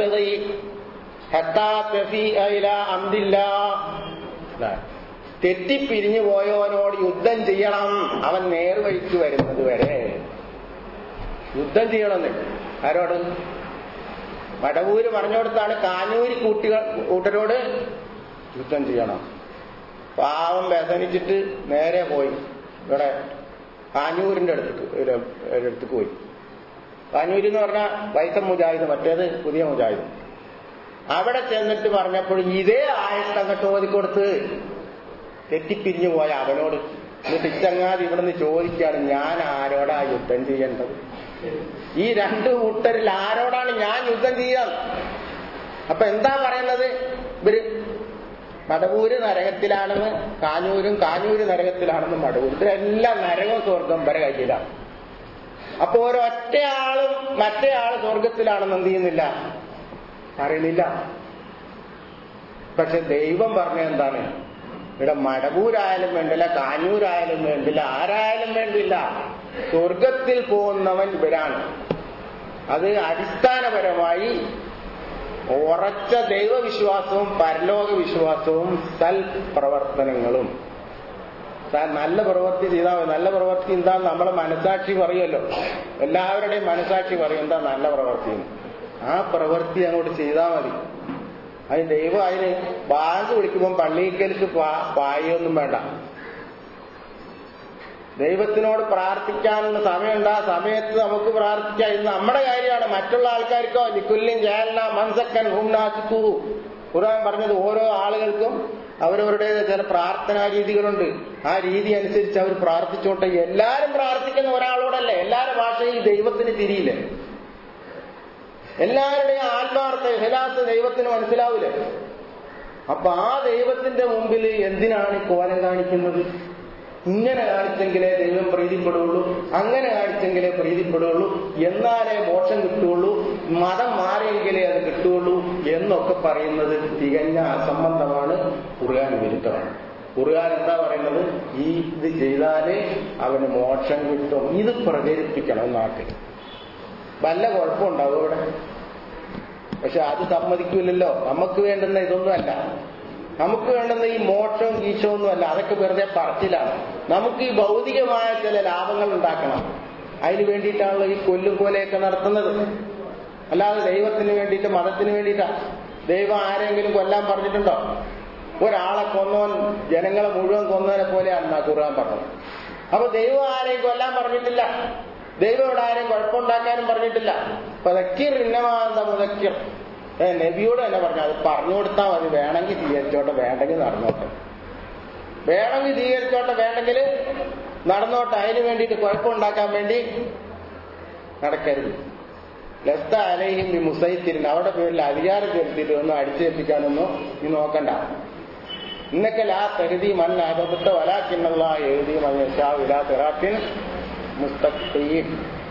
അന്തില്ല തെറ്റിപ്പിരിഞ്ഞു പോയവനോട് യുദ്ധം ചെയ്യണം അവൻ നേർവഴിക്ക് വരുന്നത് വരെ യുദ്ധം ചെയ്യണമെന്ന് ആരോട് മടവൂര് പറഞ്ഞുകൊടുത്താണ് കാഞ്ഞൂര് കൂട്ടികൾ കൂട്ടരോട് യുദ്ധം ചെയ്യണം പാവം വ്യസനിച്ചിട്ട് നേരെ പോയി ഇവിടെ കാഞ്ഞൂരിന്റെ അടുത്തേക്ക് അടുത്തേക്ക് പോയി കാഞ്ഞൂര് എന്ന് പറഞ്ഞാൽ വൈക്കം മുജാഹിദ് മറ്റേത് പുതിയ മുജാഹിദ് അവിടെ ചെന്നിട്ട് പറഞ്ഞപ്പോൾ ഇതേ ആയത്തങ്ങട്ട് ഓതിക്കൊടുത്ത് തെറ്റിപ്പിരിഞ്ഞു പോയ അവനോട് എന്നിട്ട് ഇച്ചങ്ങാതി ഇവിടുന്ന് ചോദിക്കാണ് ഞാൻ ആരോടാ യുദ്ധം ചെയ്യേണ്ടത് ഈ രണ്ട് കൂട്ടരിൽ ആരോടാണ് ഞാൻ യുദ്ധം ചെയ്യാൻ അപ്പൊ എന്താ പറയുന്നത് ഇവര് മടവൂര് നരകത്തിലാണെന്ന് കാഞ്ഞൂരും കാഞ്ഞൂര് നരകത്തിലാണെന്ന് മടവൂർ ഇവരെല്ലാം നരകവും സ്വർഗം വരെ കയ്യിലാണ് അപ്പൊ ഒരൊറ്റയാളും മറ്റേ ആള് സ്വർഗത്തിലാണെന്ന് എന്ത് ചെയ്യുന്നില്ല അറിയുന്നില്ല പക്ഷെ ദൈവം പറഞ്ഞ എന്താണ് ഇവിടെ മടവൂരായാലും വേണ്ടില്ല കാഞ്ഞൂരായാലും വേണ്ടില്ല ആരായാലും വേണ്ടില്ല സ്വർഗത്തിൽ പോകുന്നവൻ ഇവരാണ് അത് അടിസ്ഥാനപരമായി ഉറച്ച ദൈവവിശ്വാസവും പരലോക വിശ്വാസവും സൽ പ്രവർത്തനങ്ങളും നല്ല പ്രവൃത്തി ചെയ്താൽ മതി നല്ല പ്രവൃത്തി എന്താ നമ്മളെ മനസാക്ഷി പറയുമല്ലോ എല്ലാവരുടെയും മനസാക്ഷി പറയും എന്താ നല്ല പ്രവൃത്തി ആ പ്രവൃത്തി അങ്ങോട്ട് ചെയ്താൽ മതി അതിന് ദൈവം അതിന് ബാങ്ക് വിളിക്കുമ്പോൾ പള്ളിക്കൽക്ക് പായൊന്നും വേണ്ട ദൈവത്തിനോട് പ്രാർത്ഥിക്കാനുള്ള സമയമുണ്ട് ആ സമയത്ത് നമുക്ക് പ്രാർത്ഥിക്കാം ഇത് നമ്മുടെ കാര്യമാണ് മറ്റുള്ള ആൾക്കാർക്കോ ലിക്കുല്ലിൻ ജയല്ല മൻസക്കൻ ഹുംനാസിക്കൂ ഖുർആൻ പറഞ്ഞത് ഓരോ ആളുകൾക്കും അവരവരുടെ ചില പ്രാർത്ഥനാ രീതികളുണ്ട് ആ രീതി അനുസരിച്ച് അവർ പ്രാർത്ഥിച്ചോട്ടെ എല്ലാരും പ്രാർത്ഥിക്കുന്ന ഒരാളോടല്ലേ എല്ലാവരുടെ ഭാഷയിൽ ദൈവത്തിന് തിരിയില്ലേ എല്ലാവരുടെയും ആത്മാർത്ഥ ഹെലാസ് ദൈവത്തിന് മനസ്സിലാവൂലേ അപ്പൊ ആ ദൈവത്തിന്റെ മുമ്പിൽ എന്തിനാണ് ഈ കോലം കാണിക്കുന്നത് ഇങ്ങനെ കാണിച്ചെങ്കിലേ ദൈവം പ്രീതിപ്പെടുകയുള്ളൂ അങ്ങനെ കാണിച്ചെങ്കിലേ പ്രീതിപ്പെടുകയുള്ളൂ എന്നാലേ മോക്ഷം കിട്ടുകയുള്ളൂ മതം മാറിയെങ്കിലേ അത് കിട്ടുകയുള്ളൂ എന്നൊക്കെ പറയുന്നത് തികഞ്ഞ അസംബന്ധമാണ് ഖുർആൻ വിരുദ്ധമാണ് ഖുർആൻ എന്താ പറയുന്നത് ഈ ഇത് ചെയ്താലേ അവന് മോക്ഷം കിട്ടും ഇത് പ്രചരിപ്പിക്കണം നാട്ടിൽ വല്ല കുഴപ്പമുണ്ടാവും ഇവിടെ പക്ഷെ അത് സമ്മതിക്കില്ലല്ലോ നമുക്ക് വേണ്ടുന്ന ഇതൊന്നുമല്ല നമുക്ക് വേണ്ടുന്ന ഈ മോക്ഷവും ഈശോന്നും അല്ല അതൊക്കെ വെറുതെ പറച്ചിലാണ് നമുക്ക് ഈ ഭൗതികമായ ചില ലാഭങ്ങൾ ഉണ്ടാക്കണം അതിന് വേണ്ടിയിട്ടാണല്ലോ ഈ കൊല്ലും കൊലയൊക്കെ നടത്തുന്നത് അല്ലാതെ ദൈവത്തിന് വേണ്ടിയിട്ട് മതത്തിന് വേണ്ടിയിട്ടാ ദൈവം ആരെങ്കിലും കൊല്ലാൻ പറഞ്ഞിട്ടുണ്ടോ ഒരാളെ കൊന്നോൻ ജനങ്ങളെ മുഴുവൻ കൊന്നതിനെ പോലെയാണ് ഖുർആൻ പറഞ്ഞത് അപ്പൊ ദൈവം ആരെയും കൊല്ലാൻ പറഞ്ഞിട്ടില്ല ദൈവം ഇവിടെ ആരെയും കുഴപ്പമുണ്ടാക്കാനും പറഞ്ഞിട്ടില്ല പറഞ്ഞിട്ടില്ല പതക്കിർ ഇന്നമാന്ത മുതക്കിർ ഏ നബിയോട് തന്നെ പറഞ്ഞു അത് പറഞ്ഞു കൊടുത്താൽ മതി വേണമെങ്കിൽ സ്വീകരിച്ചോട്ടെ വേണ്ടെങ്കിൽ നടന്നോട്ടെ വേണമെങ്കിൽ സ്വീകരിച്ചോട്ടെ വേണ്ടെങ്കിൽ നടന്നോട്ടെ അതിന് വേണ്ടിയിട്ട് കുഴപ്പമുണ്ടാക്കാൻ വേണ്ടി നടക്കരുത് ലസ്ത അലൈഹിം ഈ മുസൈത്തിരിന് അവരുടെ പേരിൽ അധികാരം ചെലുത്തിയിട്ട് ഒന്നും അടിച്ചേൽപ്പിക്കാനൊന്നും നീ നോക്കണ്ട ഇന്നൊക്കെ ലാ തെഹദി മൻ അബദ്ധ വലാക്കിന്നുള്ള എഴുതി മഞ്ഞ വിലാ തെറാത്തിൻ മുസ്തഖീൻ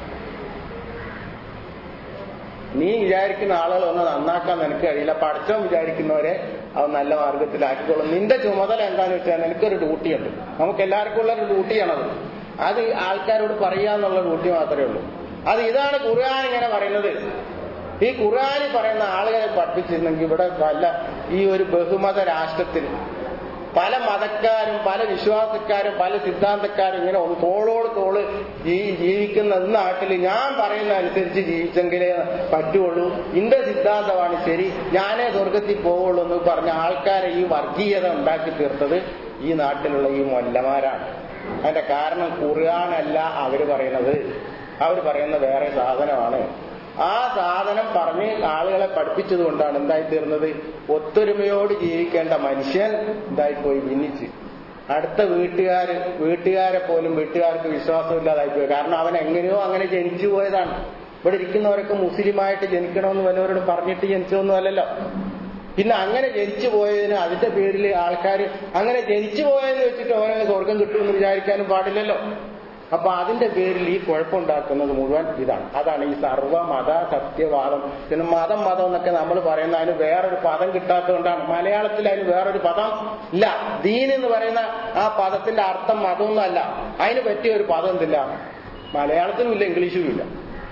നീ വിചാരിക്കുന്ന ആളുകൾ ഒന്ന് നന്നാക്കാൻ നിനക്ക് കഴിയില്ല പഠിച്ചോ വിചാരിക്കുന്നവരെ അവൻ നല്ല മാർഗത്തിലാക്കിക്കോളും നിന്റെ ചുമതല എന്താന്ന് വെച്ചാൽ നിനക്കൊരു ഡ്യൂട്ടിയുണ്ട് നമുക്ക് എല്ലാവർക്കും ഉള്ള ഒരു ഡ്യൂട്ടിയാണത് അത് ആൾക്കാരോട് പറയാന്നുള്ള ഡ്യൂട്ടി മാത്രമേ ഉള്ളൂ അത് ഇതാണ് ഖുർആൻ ഇങ്ങനെ പറയുന്നത് ഈ ഖുർആാനിൽ പറയുന്ന ആളുകളെ പഠിപ്പിച്ചിരുന്നെങ്കിൽ ഇവിടെ പല ഈ ഒരു ബഹുമത രാഷ്ട്രത്തിൽ പല മതക്കാരും പല വിശ്വാസക്കാരും പല സിദ്ധാന്തക്കാരും ഇങ്ങനെ ഒന്ന് തോളോട് തോള് ഈ ജീവിക്കുന്ന ഈ നാട്ടിൽ ഞാൻ പറയുന്ന അനുസരിച്ച് ജീവിച്ചെങ്കിലേ പറ്റുള്ളൂ ഇന്റെ സിദ്ധാന്തമാണ് ശരി ഞാനേ സ്വർഗത്തിൽ പോവുള്ളൂ എന്ന് പറഞ്ഞ ആൾക്കാരെ ഈ വർഗീയത ഉണ്ടാക്കി തീർത്തത് ഈ നാട്ടിലുള്ള ഈ മൊല്ലമാരാണ് അതിന്റെ കാരണം ഖുർആാനല്ല അവര് പറയുന്നത് അവർ പറയുന്ന വേറെ സാധനമാണ് ആ സാധനം പറഞ്ഞ് ആളുകളെ പഠിപ്പിച്ചത് കൊണ്ടാണ് എന്തായി തീർന്നത് ഒത്തൊരുമയോട് ജീവിക്കേണ്ട മനുഷ്യൻ എന്തായിപ്പോയി ഭിന്നിച്ച് അടുത്ത വീട്ടുകാര് വീട്ടുകാരെ പോലും വീട്ടുകാർക്ക് വിശ്വാസമില്ലാതായി പോയി കാരണം അവൻ എങ്ങനെയോ അങ്ങനെ ജനിച്ചു പോയതാണ് ഇവിടെ ഇരിക്കുന്നവരൊക്കെ മുസ്ലിമായിട്ട് ജനിക്കണമെന്ന് വല്ലവരോട് പറഞ്ഞിട്ട് ജനിച്ചതൊന്നും അല്ലല്ലോ പിന്നെ അങ്ങനെ ജനിച്ചു പോയതിന് അതിന്റെ പേരിൽ ആൾക്കാർ അങ്ങനെ ജനിച്ചു പോയെന്ന് വെച്ചിട്ട് അവനെ സ്വർഗം കിട്ടുമെന്ന് വിചാരിക്കാനും പാടില്ലല്ലോ അപ്പൊ അതിന്റെ പേരിൽ ഈ കുഴപ്പമുണ്ടാക്കുന്നത് മുഴുവൻ ഇതാണ് അതാണ് ഈ സർവ്വമത സത്യവാദം പിന്നെ മതം മതം എന്നൊക്കെ നമ്മൾ പറയുന്ന അതിന് വേറൊരു പദം കിട്ടാത്തതുകൊണ്ടാണ് മലയാളത്തിൽ അതിന് വേറൊരു പദം ഇല്ല ദീൻ എന്ന് പറയുന്ന ആ പദത്തിന്റെ അർത്ഥം മതമൊന്നും അല്ല അതിന് പറ്റിയ ഒരു പദം എന്തില്ല മലയാളത്തിനും ഇല്ല ഇംഗ്ലീഷിലും ഇല്ല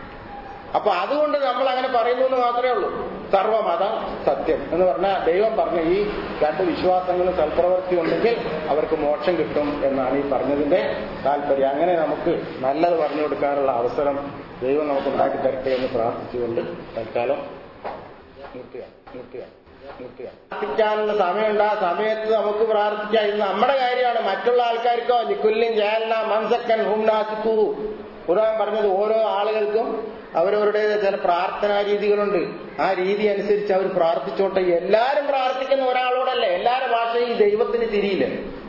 അപ്പൊ അതുകൊണ്ട് നമ്മൾ അങ്ങനെ പറയുന്നു എന്ന് മാത്രമേ ഉള്ളൂ സർവമത സത്യം എന്ന് പറഞ്ഞാൽ ദൈവം പറഞ്ഞ ഈ രണ്ട് വിശ്വാസങ്ങളും സൽപ്രവൃത്തി ഉണ്ടെങ്കിൽ അവർക്ക് മോക്ഷം കിട്ടും എന്നാണ് ഈ പറഞ്ഞതിന്റെ താല്പര്യം അങ്ങനെ നമുക്ക് നല്ലത് പറഞ്ഞു കൊടുക്കാനുള്ള അവസരം ദൈവം നമുക്ക് ഉണ്ടാക്കി തരട്ടെ എന്ന് പ്രാർത്ഥിച്ചുകൊണ്ട് തൽക്കാലം നിർത്തുക നിർത്തുക നിർത്തുക പ്രാർത്ഥിക്കാനുള്ള സമയമുണ്ട് ആ സമയത്ത് നമുക്ക് പ്രാർത്ഥിക്കാം ഇത് നമ്മുടെ കാര്യമാണ് മറ്റുള്ള ആൾക്കാർക്കോ ലിക്കുല്ലിൻ ജാലന മൻസക്കൻ ഹുംനാസിക്കൂ ഖുർആൻ പറഞ്ഞത് ഓരോ ആളുകൾക്കും അവരവരുടെ ചില പ്രാർത്ഥനാ രീതികളുണ്ട് ആ രീതി അനുസരിച്ച് അവർ പ്രാർത്ഥിച്ചോട്ടെ എല്ലാരും പ്രാർത്ഥിക്കുന്ന ഒരാളോടല്ലേ എല്ലാരുടെ ഭാഷയും ഈ ദൈവത്തിന് തിരിയില്ല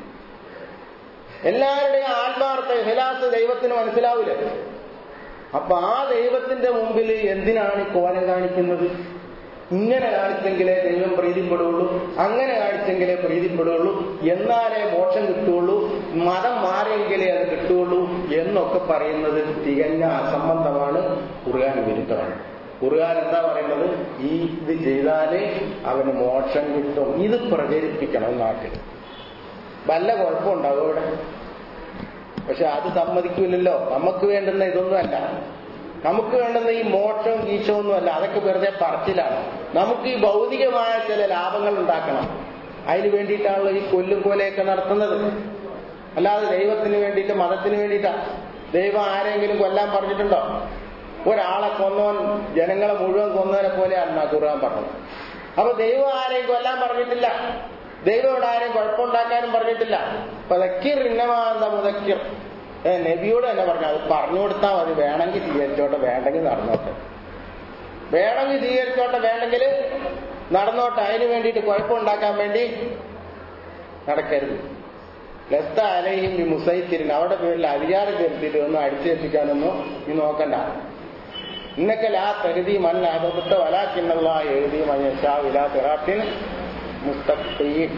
എല്ലാവരുടെയും ആത്മാർത്ഥ ഹിലാസ് ദൈവത്തിന് മനസ്സിലാവില്ല അപ്പൊ ആ ദൈവത്തിന്റെ മുമ്പിൽ എന്തിനാണ് ഈ കോലം കാണിക്കുന്നത് ഇങ്ങനെ കാണിച്ചെങ്കിലേ ദൈവം പ്രീതിപ്പെടുകയുള്ളൂ അങ്ങനെ കാണിച്ചെങ്കിലേ പ്രീതിപ്പെടുകയുള്ളൂ എന്നാലേ മോക്ഷം കിട്ടുകയുള്ളൂ മതം മാറിയെങ്കിലേ അത് കിട്ടുകയുള്ളൂ എന്നൊക്കെ പറയുന്നത് തികഞ്ഞ അസംബന്ധമാണ് ഖുർആൻ വിരുദ്ധമാണ് ഖുർആൻ എന്താ പറയുന്നത് ഈ ഇത് ചെയ്താലേ അവന് മോക്ഷം കിട്ടും ഇത് പ്രചരിപ്പിക്കണം നാട്ടിൽ വല്ല കുഴപ്പമുണ്ടാവും ഇവിടെ പക്ഷെ അത് സമ്മതിക്കില്ലല്ലോ നമുക്ക് വേണ്ടുന്ന ഇതൊന്നുമല്ല നമുക്ക് വേണ്ടുന്ന ഈ മോക്ഷവും ഗീശവും അല്ല അതൊക്കെ വെറുതെ പറച്ചിലാണ് നമുക്ക് ഈ ഭൗതികമായ ചില ലാഭങ്ങൾ ഉണ്ടാക്കണം അതിന് വേണ്ടിയിട്ടാണല്ലോ ഈ കൊല്ലും കൊലയൊക്കെ നടത്തുന്നത് അല്ലാതെ ദൈവത്തിന് വേണ്ടിയിട്ട് മതത്തിന് വേണ്ടിയിട്ടാ ദൈവം ആരെങ്കിലും കൊല്ലാൻ പറഞ്ഞിട്ടുണ്ടോ ഒരാളെ കൊന്നവൻ ജനങ്ങളെ മുഴുവൻ കൊന്നവനെ പോലെയാണ് ഖുർആൻ പറഞ്ഞത് അപ്പൊ ദൈവം ആരെയും കൊല്ലാൻ പറഞ്ഞിട്ടില്ല ദൈവം ഇവിടെ ആരെയും കുഴപ്പമുണ്ടാക്കാനും പറഞ്ഞിട്ടില്ല പതക്കിർ ഇന്നമാന്ത മുതക്കിർ ഏ നബിയോട് തന്നെ പറഞ്ഞു അത് പറഞ്ഞു കൊടുത്താൽ മതി വേണമെങ്കിൽ സ്വീകരിച്ചോട്ടെ വേണ്ടെങ്കിൽ നടന്നോട്ടെ വേണമെങ്കിൽ സ്വീകരിച്ചോട്ടെ വേണ്ടെങ്കിൽ നടന്നോട്ടെ അതിന് വേണ്ടിയിട്ട് കുഴപ്പമുണ്ടാക്കാൻ വേണ്ടി നടക്കരുത് ലസ്ത അലയും ഈ മുസൈത്തിരിന് അവരുടെ പേരിൽ അധികാരം ചെലുത്തിയിട്ട് ഒന്നും അടിച്ചേൽപ്പിക്കാനൊന്നും നീ നോക്കണ്ട ഇന്നൊക്കെ ലാ തെഹദി മൻ അബദ്ധ വലാക്കിന്നുള്ള എഴുതി മഞ്ഞ വിലാ തെറാത്തിൻ മുസ്തഖീൻ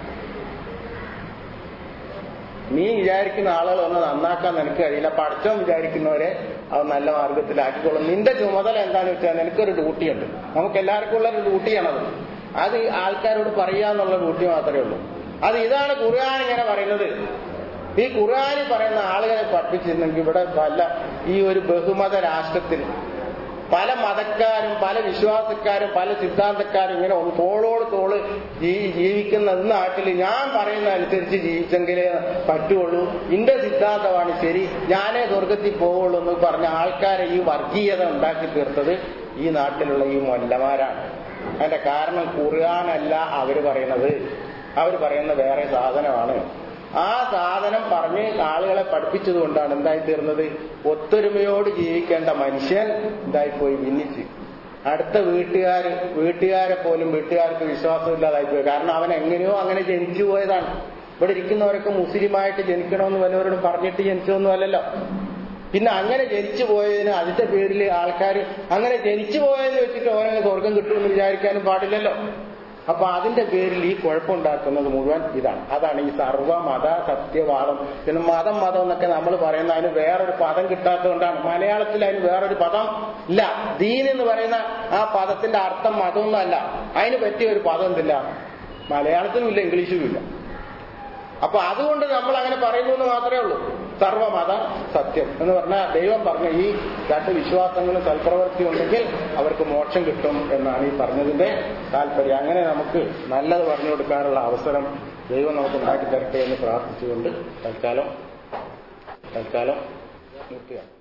നീ വിചാരിക്കുന്ന ആളുകൾ ഒന്ന് നന്നാക്കാൻ നിനക്ക് കഴിയില്ല പഠിച്ചോ വിചാരിക്കുന്നവരെ അവൻ നല്ല മാർഗത്തിലാക്കിക്കോളും നിന്റെ ചുമതല എന്താണെന്ന് വെച്ചാൽ നിനക്കൊരു ഡ്യൂട്ടിയുണ്ട് നമുക്ക് എല്ലാവർക്കും ഉള്ള ഒരു ഡ്യൂട്ടിയാണത് അത് ആൾക്കാരോട് പറയാന്നുള്ള ഡ്യൂട്ടി മാത്രമേ ഉള്ളൂ അത് ഇതാണ് ഖുർആൻ ഇങ്ങനെ പറയുന്നത് ഈ ഖുർആനിൽ പറയുന്ന ആളുകളെ പഠിപ്പിച്ചിരുന്നെങ്കിൽ ഇവിടെ പല ഈ ഒരു ബഹുമത രാഷ്ട്രത്തിൽ പല മതക്കാരും പല വിശ്വാസക്കാരും പല സിദ്ധാന്തക്കാരും ഇങ്ങനെ ഒന്ന് തോളോട് തോള് ഈ ജീവിക്കുന്ന ഈ നാട്ടിൽ ഞാൻ പറയുന്ന അനുസരിച്ച് ജീവിച്ചെങ്കിലേ പറ്റുള്ളൂ ഇന്റെ സിദ്ധാന്തമാണ് ശരി ഞാനേ സ്വർഗത്തിൽ പോവുള്ളൂ എന്ന് പറഞ്ഞ ആൾക്കാരെ ഈ വർഗീയത ഉണ്ടാക്കി തീർത്തത് ഈ നാട്ടിലുള്ള ഈ മൊല്ലമാരാണ് അതിന്റെ കാരണം ഖുർആാനല്ല അവര് പറയുന്നത് അവർ പറയുന്ന വേറെ സാധനമാണ് ആ സാധനം പറഞ്ഞ് ആളുകളെ പഠിപ്പിച്ചത് കൊണ്ടാണ് എന്തായി തീർന്നത് ഒത്തൊരുമയോട് ജീവിക്കേണ്ട മനുഷ്യൻ എന്തായിപ്പോയി ഭിന്നിച്ച് അടുത്ത വീട്ടുകാര് വീട്ടുകാരെ പോലും വീട്ടുകാർക്ക് വിശ്വാസമില്ലാതായി പോയി കാരണം അവൻ എങ്ങനെയോ അങ്ങനെ ജനിച്ചു പോയതാണ് ഇവിടെ ഇരിക്കുന്നവരൊക്കെ മുസ്ലിമായിട്ട് ജനിക്കണമെന്ന് വല്ലവരോടും പറഞ്ഞിട്ട് ജനിച്ചതൊന്നും അല്ലല്ലോ പിന്നെ അങ്ങനെ ജനിച്ചു പോയതിന് അതിന്റെ പേരിൽ ആൾക്കാർ അങ്ങനെ ജനിച്ചു പോയതെന്ന് വെച്ചിട്ട് ഓരോ സ്വർഗം കിട്ടുമെന്ന് വിചാരിക്കാനും പാടില്ലല്ലോ അപ്പൊ അതിന്റെ പേരിൽ ഈ കുഴപ്പമുണ്ടാക്കുന്നത് മുഴുവൻ ഇതാണ് അതാണ് ഈ സർവ്വമത സത്യവാദം പിന്നെ മതം മതം എന്നൊക്കെ നമ്മൾ പറയുന്ന അതിന് വേറൊരു പദം കിട്ടാത്തതുകൊണ്ടാണ് മലയാളത്തിൽ അതിന് വേറൊരു പദം ഇല്ല ദീൻ എന്ന് പറയുന്ന ആ പദത്തിന്റെ അർത്ഥം മതമൊന്നുമല്ല അതിന് പറ്റിയ ഒരു പദം എന്തില്ല മലയാളത്തിലും ഇല്ല ഇംഗ്ലീഷിലും ഇല്ല അപ്പൊ അതുകൊണ്ട് നമ്മൾ അങ്ങനെ പറയുന്നു എന്ന് മാത്രമേ ഉള്ളൂ സർവമത സത്യം എന്ന് പറഞ്ഞാൽ ദൈവം പറഞ്ഞ ഈ രണ്ട് വിശ്വാസങ്ങളും സൽപ്രവൃത്തി ഉണ്ടെങ്കിൽ അവർക്ക് മോക്ഷം കിട്ടും എന്നാണ് ഈ പറഞ്ഞതിന്റെ താല്പര്യം അങ്ങനെ നമുക്ക് നല്ലത് പറഞ്ഞു കൊടുക്കാനുള്ള അവസരം ദൈവം നമുക്ക് ഉണ്ടാക്കി തരട്ടെ എന്ന് പ്രാർത്ഥിച്ചുകൊണ്ട് തൽക്കാലം തൽക്കാലം നിർത്തുകയാണ്